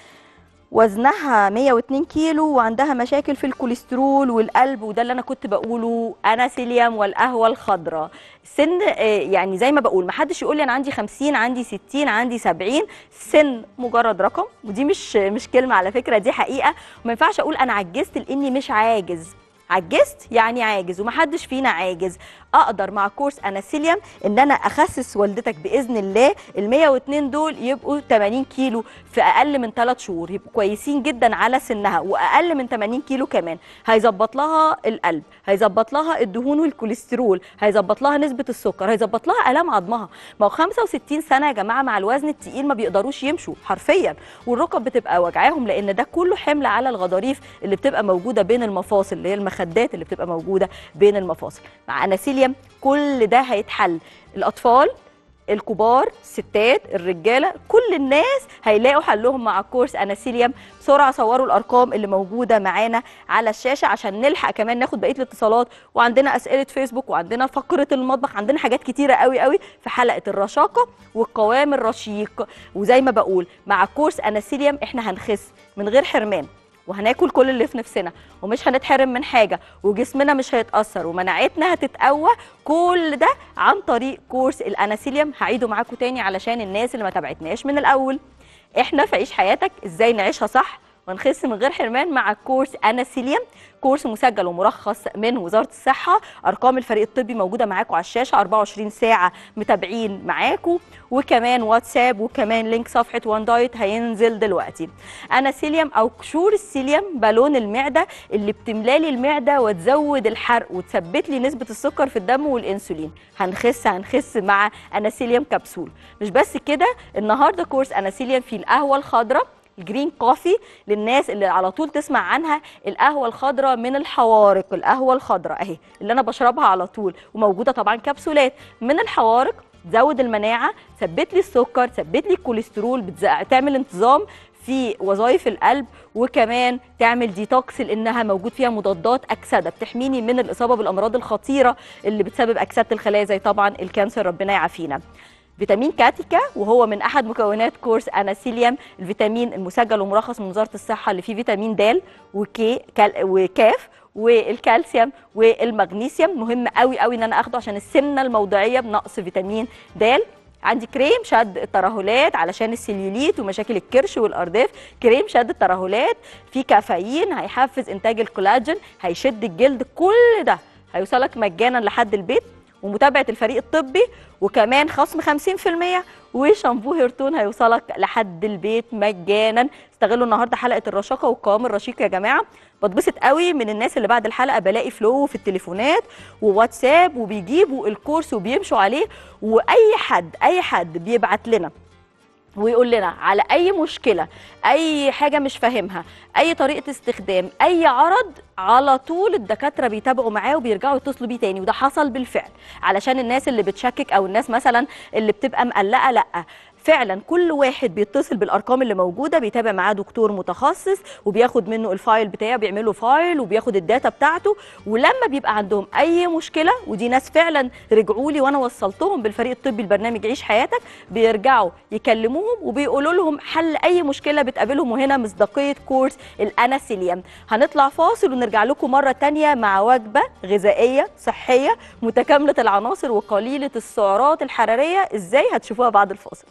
وزنها 102 كيلو وعندها مشاكل في الكوليسترول والقلب وده اللي انا كنت بقوله انا سيليام والقهوه الخضراء سن آه، يعني زي ما بقول ما حدش يقول لي انا عندي 50 عندي 60 عندي 70 سن مجرد رقم ودي مش مش كلمه على فكره دي حقيقه وما ينفعش اقول انا عجزت لاني مش عاجز عجزت يعني عاجز ومحدش فينا عاجز اقدر مع كورس اناسيليوم ان انا اخسس والدتك باذن الله ال 102 دول يبقوا 80 كيلو في اقل من 3 شهور يبقوا كويسين جدا على سنها واقل من 80 كيلو كمان هيظبط لها القلب هيظبط لها الدهون والكوليسترول هيظبط لها نسبه السكر هيظبط لها الام عظمها ما هو 65 سنه يا جماعه مع الوزن التقيل ما بيقدروش يمشوا حرفيا والركب بتبقى وجعاهم لان ده كله حمل على الغضاريف اللي بتبقى موجوده بين المفاصل اللي هي المخدات اللي بتبقى موجوده بين المفاصل مع اناسيليوم كل ده هيتحل الاطفال الكبار الستات الرجاله كل الناس هيلاقوا حلهم مع كورس اناسيليوم بسرعه صوروا الارقام اللي موجوده معانا على الشاشه عشان نلحق كمان ناخد بقيه الاتصالات وعندنا اسئله فيسبوك وعندنا فقره المطبخ عندنا حاجات كتيره قوي قوي في حلقه الرشاقه والقوام الرشيق وزي ما بقول مع كورس اناسيليوم احنا هنخس من غير حرمان وهناكل كل اللي في نفسنا ومش هنتحرم من حاجه وجسمنا مش هيتاثر ومناعتنا هتتقوى كل ده عن طريق كورس الاناسيليوم هعيده معاكم تاني علشان الناس اللي ما تابعتناش من الاول احنا في عيش حياتك ازاي نعيشها صح ونخس من غير حرمان مع كورس اناسيليوم كورس مسجل ومرخص من وزاره الصحه ارقام الفريق الطبي موجوده معاكم على الشاشه 24 ساعه متابعين معاكم وكمان واتساب وكمان لينك صفحه وان دايت هينزل دلوقتي اناسيليوم او قشور السيليوم بالون المعده اللي بتملالي المعده وتزود الحرق وتثبت لي نسبه السكر في الدم والانسولين هنخس هنخس مع اناسيليوم كبسول مش بس كده النهارده كورس اناسيليوم في القهوه الخضراء الجرين كوفي للناس اللي على طول تسمع عنها القهوه الخضراء من الحوارق القهوه الخضراء اهي اللي انا بشربها على طول وموجوده طبعا كبسولات من الحوارق تزود المناعه تثبت لي السكر تثبت لي الكوليسترول بتز- تعمل انتظام في وظائف القلب وكمان تعمل ديتوكس لانها موجود فيها مضادات اكسده بتحميني من الاصابه بالامراض الخطيره اللي بتسبب اكسده الخلايا زي طبعا الكانسر ربنا يعافينا فيتامين كاتيكا وهو من احد مكونات كورس اناسيليوم الفيتامين المسجل ومرخص من وزاره الصحه اللي فيه فيتامين د وكي كال وكاف والكالسيوم والمغنيسيوم مهم قوي قوي ان انا اخده عشان السمنه الموضعيه بنقص فيتامين د عندي كريم شد الترهلات علشان السليوليت ومشاكل الكرش والارداف كريم شد الترهلات فيه كافيين هيحفز انتاج الكولاجين هيشد الجلد كل ده هيوصلك مجانا لحد البيت ومتابعه الفريق الطبي وكمان خصم 50% وشامبو هيرتون هيوصلك لحد البيت مجانا استغلوا النهارده حلقه الرشاقه والقوام الرشيق يا جماعه بتبسط قوي من الناس اللي بعد الحلقه بلاقي فلو في التليفونات وواتساب وبيجيبوا الكورس وبيمشوا عليه واي حد اي حد بيبعت لنا ويقول لنا على اي مشكله اي حاجه مش فاهمها اي طريقه استخدام اي عرض على طول الدكاتره بيتابعوا معاه وبيرجعوا يتصلوا بيه تاني وده حصل بالفعل علشان الناس اللي بتشكك او الناس مثلا اللي بتبقى مقلقه لا فعلا كل واحد بيتصل بالارقام اللي موجوده بيتابع معاه دكتور متخصص وبياخد منه الفايل بتاعه بيعمل له فايل وبياخد الداتا بتاعته ولما بيبقى عندهم اي مشكله ودي ناس فعلا رجعوا لي وانا وصلتهم بالفريق الطبي البرنامج عيش حياتك بيرجعوا يكلموهم وبيقولوا لهم حل اي مشكله بتقابلهم وهنا مصداقيه كورس الاناسيليوم هنطلع فاصل ونرجع لكم مره تانية مع وجبه غذائيه صحيه متكامله العناصر وقليله السعرات الحراريه ازاي هتشوفوها بعد الفاصل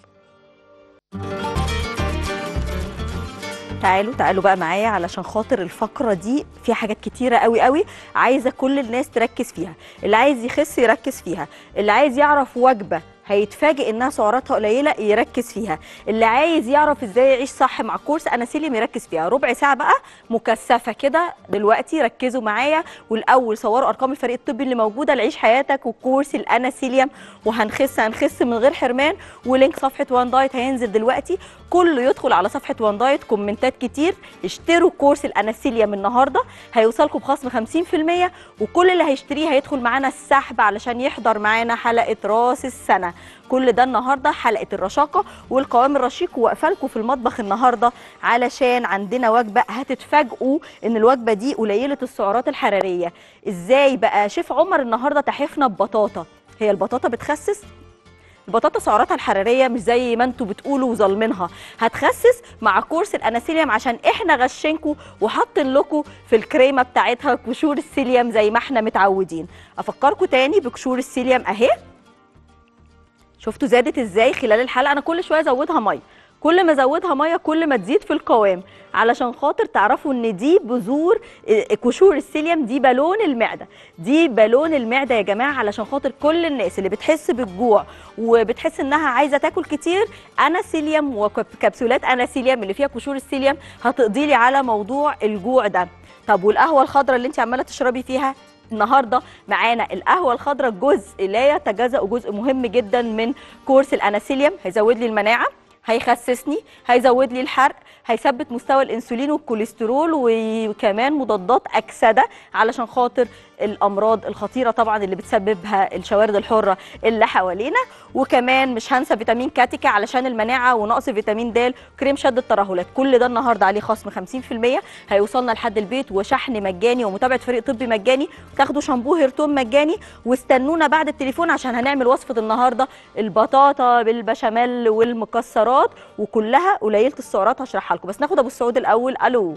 تعالوا تعالوا بقى معايا علشان خاطر الفقره دي فيها حاجات كتيره قوي قوي عايزه كل الناس تركز فيها اللي عايز يخس يركز فيها اللي عايز يعرف وجبه هيتفاجئ انها سعراتها قليله يركز فيها اللي عايز يعرف ازاي يعيش صح مع كورس اناسيليوم يركز فيها ربع ساعه بقى مكثفه كده دلوقتي ركزوا معايا والاول صوروا ارقام الفريق الطبي اللي موجوده لعيش حياتك وكورس الاناسيليوم وهنخس هنخس من غير حرمان ولينك صفحه وان دايت هينزل دلوقتي كله يدخل على صفحه وان دايت كومنتات كتير اشتروا كورس الاناسيليوم النهارده هيوصلكم بخصم 50% وكل اللي هيشتريه هيدخل معانا السحب علشان يحضر معانا حلقه راس السنه كل ده النهارده حلقه الرشاقه والقوام الرشيق واقفه لكم في المطبخ النهارده علشان عندنا وجبه هتتفاجئوا ان الوجبه دي قليله السعرات الحراريه ازاي بقى شيف عمر النهارده تحفنا ببطاطا هي البطاطا بتخسس البطاطا سعراتها الحراريه مش زي ما انتوا بتقولوا وظالمينها هتخسس مع كورس الاناسيليوم عشان احنا غشنكم وحاطين لكم في الكريمه بتاعتها قشور السيليوم زي ما احنا متعودين افكركم تاني بقشور السيليوم اهي شفتوا زادت ازاي خلال الحلقه انا كل شويه ازودها ميه كل ما ازودها ميه كل ما تزيد في القوام علشان خاطر تعرفوا ان دي بذور قشور السيليوم دي بالون المعده دي بالون المعده يا جماعه علشان خاطر كل الناس اللي بتحس بالجوع وبتحس انها عايزه تاكل كتير اناسيليوم وكبسولات اناسيليوم اللي فيها قشور السيليوم هتقضي لي على موضوع الجوع ده طب والقهوه الخضراء اللي انت عماله تشربي فيها النهارده معانا القهوه الخضراء جزء لا يتجزا جزء مهم جدا من كورس الاناسيليوم هيزود لي المناعه هيخسسني هيزود لي الحرق هيثبت مستوى الانسولين والكوليسترول وكمان مضادات اكسده علشان خاطر الامراض الخطيره طبعا اللي بتسببها الشوارد الحره اللي حوالينا وكمان مش هنسى فيتامين كاتيكا علشان المناعه ونقص فيتامين د كريم شد الترهلات كل ده النهارده عليه خصم 50% هيوصلنا لحد البيت وشحن مجاني ومتابعه فريق طبي مجاني تاخدوا شامبو هيرتون مجاني واستنونا بعد التليفون عشان هنعمل وصفه النهارده البطاطا بالبشاميل والمكسرات وكلها قليله السعرات هشرحها لكم بس ناخد ابو السعود الاول الو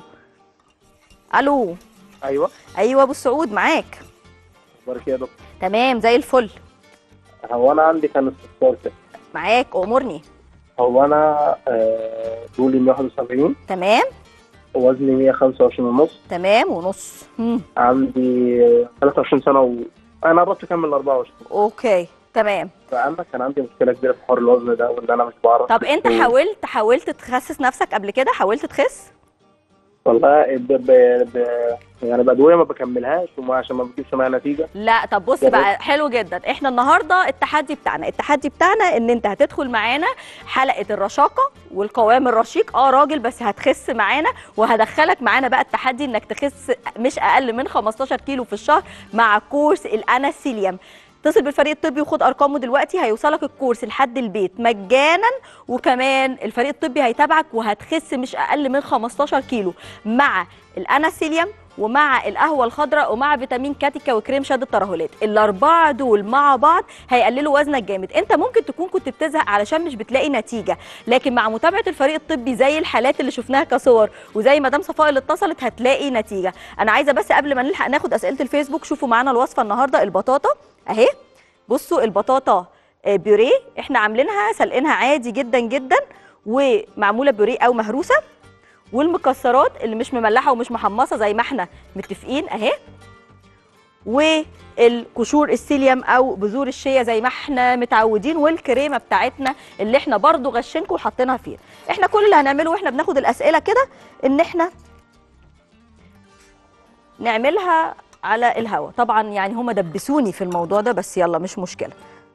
الو ايوه ايوه ابو السعود معاك اخبارك إيه يا دكتور تمام زي الفل هو انا عندي كان استفسار كده معاك امرني هو انا آه، طولي 171 تمام وزني 125 ونص تمام ونص مم. عندي 23 سنه و... انا قربت اكمل 24 اوكي تمام فانا كان عندي مشكله كبيره في حوار الوزن ده وان انا مش بعرف طب انت حاولت حاولت تخسس نفسك قبل كده حاولت تخس والله ب... ب... ب... يعني بادويه ما بكملهاش وما عشان ما بتجيبش معايا نتيجه لا طب بص جربت. بقى حلو جدا احنا النهارده التحدي بتاعنا التحدي بتاعنا ان انت هتدخل معانا حلقه الرشاقه والقوام الرشيق اه راجل بس هتخس معانا وهدخلك معانا بقى التحدي انك تخس مش اقل من 15 كيلو في الشهر مع كورس الاناسيليوم اتصل بالفريق الطبي وخد ارقامه دلوقتي هيوصلك الكورس لحد البيت مجانا وكمان الفريق الطبي هيتابعك وهتخس مش اقل من 15 كيلو مع الاناسيليوم ومع القهوه الخضراء ومع فيتامين كاتيكا وكريم شد الترهلات الاربعه دول مع بعض هيقللوا وزنك جامد انت ممكن تكون كنت بتزهق علشان مش بتلاقي نتيجه لكن مع متابعه الفريق الطبي زي الحالات اللي شفناها كصور وزي مدام صفاء اللي اتصلت هتلاقي نتيجه انا عايزه بس قبل ما نلحق ناخد اسئله الفيسبوك شوفوا معانا الوصفه النهارده البطاطا اهي بصوا البطاطا آه، بيوريه احنا عاملينها سلقينها عادي جدا جدا ومعموله بيوريه او مهروسه والمكسرات اللي مش مملحه ومش محمصه زي ما احنا متفقين اهي والقشور السيليوم او بذور الشيا زي ما احنا متعودين والكريمه بتاعتنا اللي احنا برضو غشنكم وحاطينها فيها احنا كل اللي هنعمله واحنا بناخد الاسئله كده ان احنا نعملها على الهوا طبعا يعني هم دبسوني في الموضوع ده بس يلا مش مشكله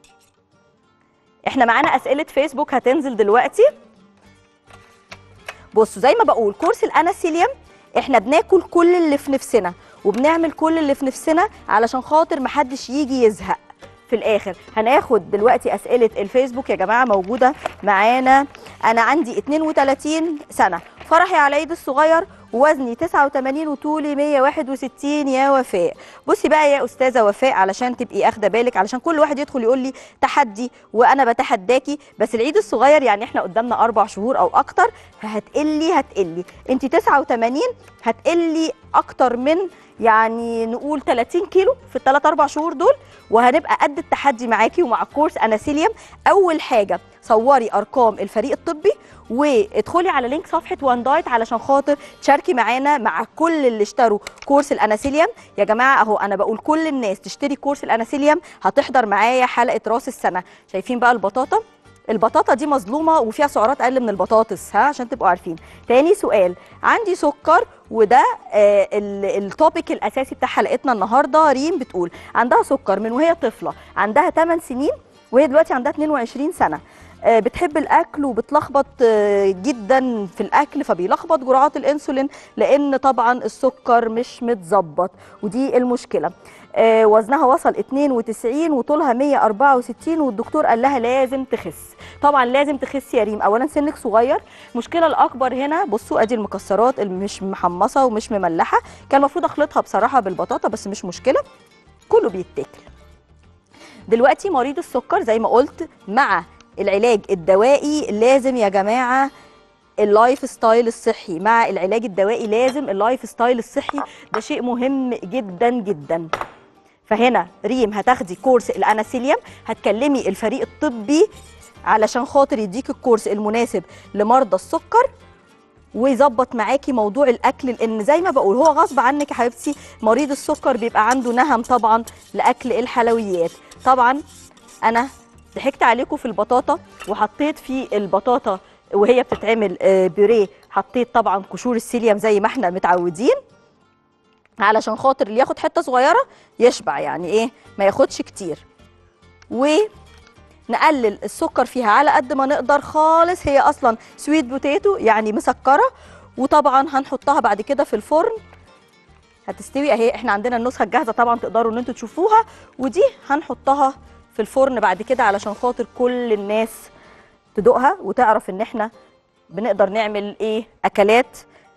احنا معانا اسئله فيسبوك هتنزل دلوقتي بصوا زي ما بقول كورس الاناسيليوم احنا بناكل كل اللي في نفسنا وبنعمل كل اللي في نفسنا علشان خاطر محدش يجي يزهق في الاخر هناخد دلوقتي اسئله الفيسبوك يا جماعه موجوده معانا انا عندي 32 سنه فرحي على عيد الصغير ووزني 89 وطولي 161 يا وفاء بصي بقى يا استاذه وفاء علشان تبقي اخده بالك علشان كل واحد يدخل يقول لي تحدي وانا بتحداكي بس العيد الصغير يعني احنا قدامنا اربع شهور او اكتر هتقلي هتقلي انت 89 هتقلي اكتر من يعني نقول 30 كيلو في الثلاث اربع شهور دول وهنبقى قد التحدي معاكي ومع كورس اناسيليوم اول حاجه صوري ارقام الفريق الطبي وادخلي على لينك صفحه وان دايت علشان خاطر تشاركي معانا مع كل اللي اشتروا كورس الاناسيليوم يا جماعه اهو انا بقول كل الناس تشتري كورس الاناسيليوم هتحضر معايا حلقه راس السنه شايفين بقى البطاطا البطاطا دي مظلومه وفيها سعرات اقل من البطاطس ها عشان تبقوا عارفين تاني سؤال عندي سكر وده آه ال- التوبيك الاساسي بتاع حلقتنا النهارده ريم بتقول عندها سكر من وهي طفله عندها 8 سنين وهي دلوقتي عندها 22 سنه آه، بتحب الاكل وبتلخبط آه، جدا في الاكل فبيلخبط جرعات الانسولين لان طبعا السكر مش متظبط ودي المشكله آه، وزنها وصل 92 وطولها 164 والدكتور قال لها لازم تخس طبعا لازم تخس يا ريم اولا سنك صغير المشكله الاكبر هنا بصوا ادي المكسرات اللي مش محمصه ومش مملحه كان المفروض اخلطها بصراحه بالبطاطا بس مش مشكله كله بيتاكل دلوقتي مريض السكر زي ما قلت مع العلاج الدوائي لازم يا جماعه اللايف ستايل الصحي مع العلاج الدوائي لازم اللايف ستايل الصحي ده شيء مهم جدا جدا فهنا ريم هتاخدي كورس الاناسيليوم هتكلمي الفريق الطبي علشان خاطر يديك الكورس المناسب لمرضى السكر ويظبط معاكي موضوع الاكل لان زي ما بقول هو غصب عنك يا حبيبتي مريض السكر بيبقى عنده نهم طبعا لاكل الحلويات طبعا انا ضحكت عليكم في البطاطا وحطيت في البطاطا وهي بتتعمل آه، بيوريه حطيت طبعا قشور السيليوم زي ما احنا متعودين علشان خاطر اللي ياخد حته صغيره يشبع يعني ايه ما ياخدش كتير ونقلل السكر فيها على قد ما نقدر خالص هي اصلا سويت بوتيتو يعني مسكره وطبعا هنحطها بعد كده في الفرن هتستوي اهي احنا عندنا النسخه الجاهزه طبعا تقدروا ان انتوا تشوفوها ودي هنحطها في الفرن بعد كده علشان خاطر كل الناس تدوقها وتعرف ان احنا بنقدر نعمل ايه اكلات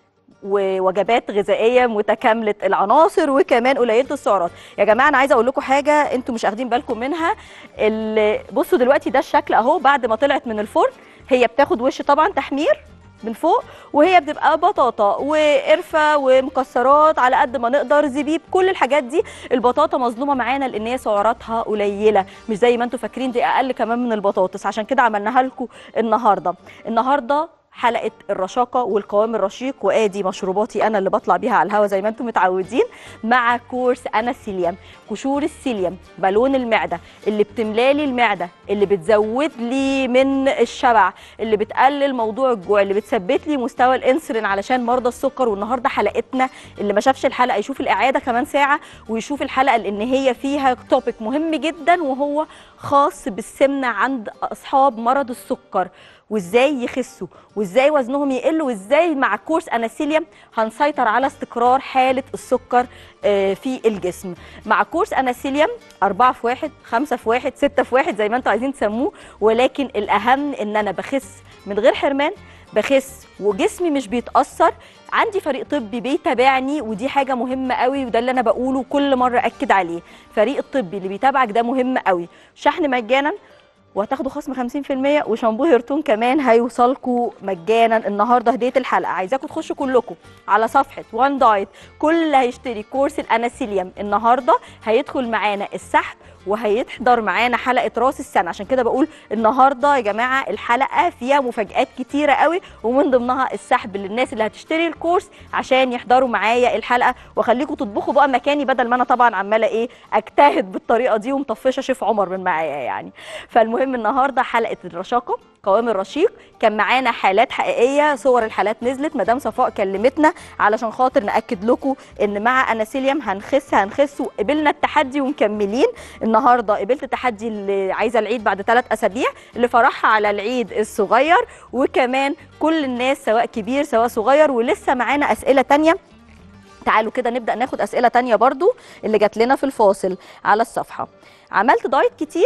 ووجبات غذائيه متكامله العناصر وكمان قليله السعرات يا جماعه انا عايزه اقول لكم حاجه انتوا مش اخدين بالكم منها ال- بصوا دلوقتي ده الشكل اهو بعد ما طلعت من الفرن هي بتاخد وش طبعا تحمير من فوق وهي بتبقى بطاطا وقرفه ومكسرات على قد ما نقدر زبيب كل الحاجات دي البطاطا مظلومه معانا لان هي سعراتها قليله مش زي ما انتم فاكرين دي اقل كمان من البطاطس عشان كده عملناها لكم النهارده النهارده حلقه الرشاقه والقوام الرشيق وادي مشروباتي انا اللي بطلع بيها على الهوا زي ما انتم متعودين مع كورس انا السيليوم قشور السيليوم بالون المعده اللي بتملالي المعده اللي بتزود لي من الشبع اللي بتقلل موضوع الجوع اللي بتثبت لي مستوى الانسولين علشان مرضى السكر والنهارده حلقتنا اللي ما شافش الحلقه يشوف الاعاده كمان ساعه ويشوف الحلقه لان هي فيها توبيك مهم جدا وهو خاص بالسمنه عند اصحاب مرض السكر وازاي يخسوا وازاي وزنهم يقل وازاي مع كورس اناسيليوم هنسيطر على استقرار حاله السكر آه، في الجسم مع كورس اناسيليوم أربعة في واحد خمسة في واحد ستة في واحد زي ما انتوا عايزين تسموه ولكن الأهم إن أنا بخس من غير حرمان بخس وجسمي مش بيتأثر عندي فريق طبي بيتابعني ودي حاجة مهمة قوي وده اللي أنا بقوله كل مرة أكد عليه فريق الطبي اللي بيتابعك ده مهم قوي شحن مجانا وهتاخدوا خصم 50% وشامبو هيرتون كمان هيوصلكوا مجانا النهارده هديه الحلقه عايزاكم تخشوا كلكم على صفحه وان دايت كل اللي هيشتري كورس الاناسيليوم النهارده هيدخل معانا السحب وهيحضر معانا حلقه راس السنه عشان كده بقول النهارده يا جماعه الحلقه فيها مفاجات كتيره قوي ومن ضمنها السحب للناس اللي هتشتري الكورس عشان يحضروا معايا الحلقه واخليكم تطبخوا بقى مكاني بدل ما انا طبعا عماله ايه اجتهد بالطريقه دي ومطفشه شيف عمر من معايا يعني فالمهم النهارده حلقه الرشاقه قوام الرشيق كان معانا حالات حقيقيه صور الحالات نزلت مدام صفاء كلمتنا علشان خاطر ناكد لكم ان مع اناسيليوم هنخس هنخس وقبلنا التحدي ومكملين النهارده قبلت التحدي اللي عايزه العيد بعد ثلاث اسابيع اللي فرحها على العيد الصغير وكمان كل الناس سواء كبير سواء صغير ولسه معانا اسئله تانية تعالوا كده نبدا ناخد اسئله تانية برضو اللي جات لنا في الفاصل على الصفحه عملت دايت كتير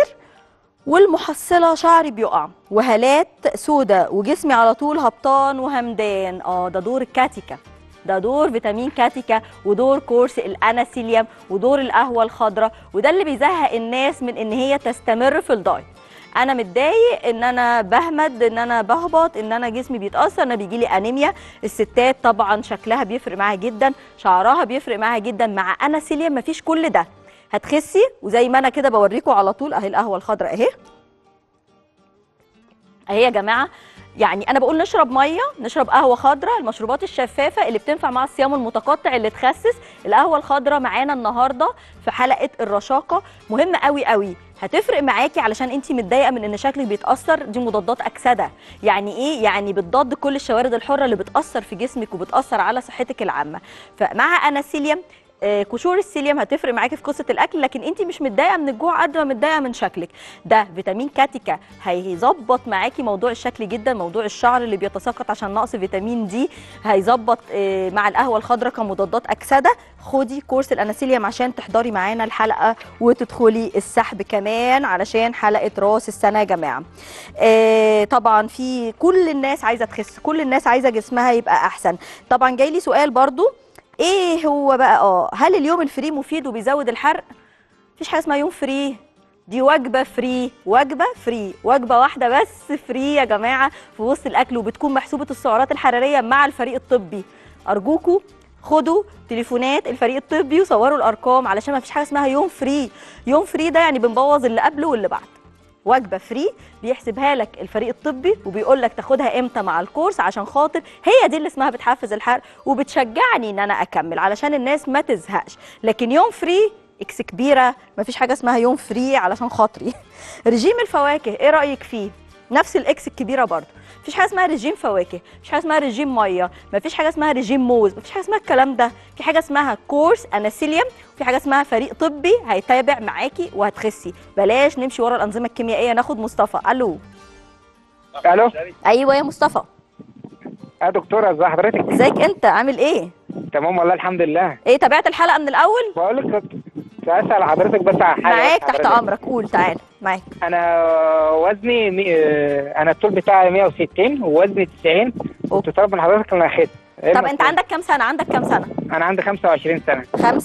والمحصله شعري بيقع وهالات سودة وجسمي على طول هبطان وهمدان اه ده دور الكاتيكا ده دور فيتامين كاتيكا ودور كورس الاناسيليوم ودور القهوه الخضراء وده اللي بيزهق الناس من ان هي تستمر في الدايت انا متضايق ان انا بهمد ان انا بهبط ان انا جسمي بيتاثر انا بيجي لي انيميا الستات طبعا شكلها بيفرق معاها جدا شعرها بيفرق معاها جدا مع اناسيليوم مفيش كل ده هتخسي وزي ما انا كده بوريكم على طول اهي القهوه الخضراء اهي اهي يا جماعه يعني انا بقول نشرب ميه نشرب قهوه خضراء المشروبات الشفافه اللي بتنفع مع الصيام المتقطع اللي تخسس القهوه الخضراء معانا النهارده في حلقه الرشاقه مهمه قوي قوي هتفرق معاكي علشان انت متضايقه من ان شكلك بيتاثر دي مضادات اكسده يعني ايه يعني بتضاد كل الشوارد الحره اللي بتاثر في جسمك وبتاثر على صحتك العامه فمع اناسيليوم آه، قشور السيليوم هتفرق معاكي في قصه الاكل لكن انت مش متضايقه من الجوع قد ما متضايقه من شكلك ده فيتامين كاتيكا هيظبط معاكي موضوع الشكل جدا موضوع الشعر اللي بيتساقط عشان نقص فيتامين دي هيظبط آه، مع القهوه الخضراء كمضادات اكسده خدي كورس الاناسيليوم عشان تحضري معانا الحلقه وتدخلي السحب كمان علشان حلقه راس السنه يا جماعه آه، طبعا في كل الناس عايزه تخس كل الناس عايزه جسمها يبقى احسن طبعا جاي لي سؤال برضو ايه هو بقى اه هل اليوم الفري مفيد وبيزود الحرق مفيش حاجه اسمها يوم فري دي وجبه فري وجبه فري وجبه واحده بس فري يا جماعه في وسط الاكل وبتكون محسوبه السعرات الحراريه مع الفريق الطبي ارجوكوا خدوا تليفونات الفريق الطبي وصوروا الارقام علشان ما فيش حاجه اسمها يوم فري يوم فري ده يعني بنبوظ اللي قبله واللي بعده وجبه فري بيحسبها لك الفريق الطبي وبيقول لك تاخدها امتى مع الكورس عشان خاطر هي دي اللي اسمها بتحفز الحرق وبتشجعني ان انا اكمل علشان الناس ما تزهقش لكن يوم فري اكس كبيره مفيش حاجه اسمها يوم فري علشان خاطري رجيم الفواكه ايه رايك فيه نفس الاكس الكبيره برضه مفيش حاجه اسمها رجيم فواكه مفيش حاجه اسمها رجيم ميه مفيش حاجه اسمها رجيم موز مفيش حاجه اسمها الكلام ده في حاجه اسمها كورس اناسيليوم في حاجه اسمها فريق طبي هيتابع معاكي وهتخسي بلاش نمشي ورا الانظمه الكيميائيه ناخد مصطفى الو الو ايوه يا مصطفى يا دكتوره ازي حضرتك ازيك انت عامل ايه تمام والله الحمد لله ايه تابعت الحلقه من الاول بقول لك كنت كنت اسال حضرتك بس على حاجه معاك بس تحت حضرتك. امرك قول تعال معاك انا وزني مي... آه، انا الطول بتاعي 160 ووزني 90 كنت طالب من حضرتك ان اخس إيه طب المفروض؟ انت عندك كام سنه عندك كام سنه انا عندي 25 سنه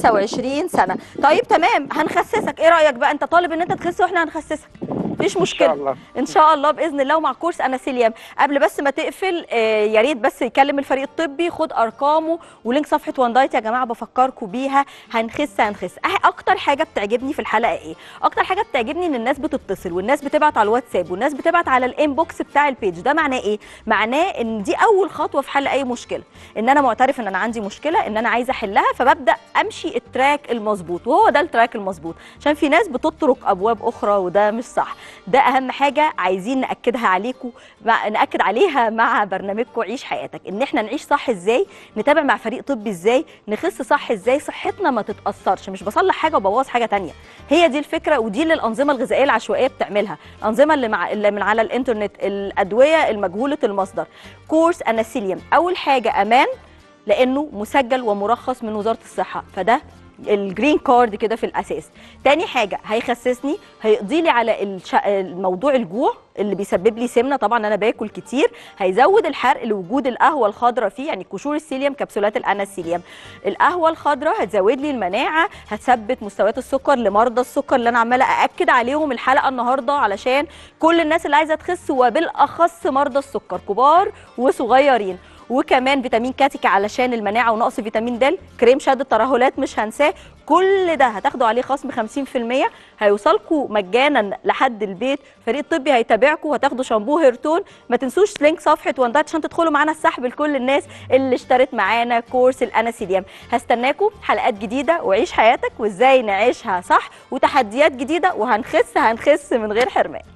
25 سنه طيب تمام هنخسسك ايه رايك بقى انت طالب ان انت تخس واحنا هنخسسك مفيش مشكله ان شاء الله ان شاء الله باذن الله ومع كورس اناسيليوم قبل بس ما تقفل آه، يا ريت بس يكلم الفريق الطبي خد ارقامه ولينك صفحه وان دايت يا جماعه بفكركم بيها هنخس هنخس أه- اكتر حاجه بتعجبني في الحلقه ايه اكتر حاجه بتعجبني ان الناس بتتصل والناس بتبعت على الواتساب والناس بتبعت على الانبوكس بتاع البيج ده معناه ايه معناه ان دي اول خطوه في حل اي مشكله ان انا معترف ان انا عندي مشكله ان انا عايزه احلها فببدا امشي التراك المظبوط وهو ده التراك المظبوط عشان في ناس بتطرق ابواب اخرى وده مش صح ده اهم حاجه عايزين ناكدها عليكم مع ناكد عليها مع برنامجكم عيش حياتك ان احنا نعيش صح ازاي نتابع مع فريق طبي ازاي نخس صح ازاي صحتنا ما تتاثرش مش بصلح حاجه وبوظ حاجه تانية هي دي الفكره ودي اللي الانظمه الغذائيه العشوائيه بتعملها الانظمه اللي مع اللي من على الانترنت الادويه المجهوله المصدر كورس اناسيليوم اول حاجه امان لانه مسجل ومرخص من وزاره الصحه فده الجرين كارد كده في الاساس تاني حاجه هيخسسني هيقضي لي على الش... الموضوع الجوع اللي بيسبب لي سمنه طبعا انا باكل كتير هيزود الحرق لوجود القهوه الخضراء فيه يعني قشور السيليوم كبسولات الاناسيليوم القهوه الخضراء هتزود لي المناعه هتثبت مستويات السكر لمرضى السكر اللي انا عماله ااكد عليهم الحلقه النهارده علشان كل الناس اللي عايزه تخس وبالاخص مرضى السكر كبار وصغيرين وكمان فيتامين كاتيكا علشان المناعه ونقص فيتامين د كريم شد الترهلات مش هنساه كل ده هتاخدوا عليه خصم 50% هيوصلكوا مجانا لحد البيت فريق طبي هيتابعكم وهتاخدوا شامبو هيرتون ما تنسوش لينك صفحه وان دايت عشان تدخلوا معانا السحب لكل الناس اللي اشترت معانا كورس الاناسيليوم هستناكم حلقات جديده وعيش حياتك وازاي نعيشها صح وتحديات جديده وهنخس هنخس من غير حرمان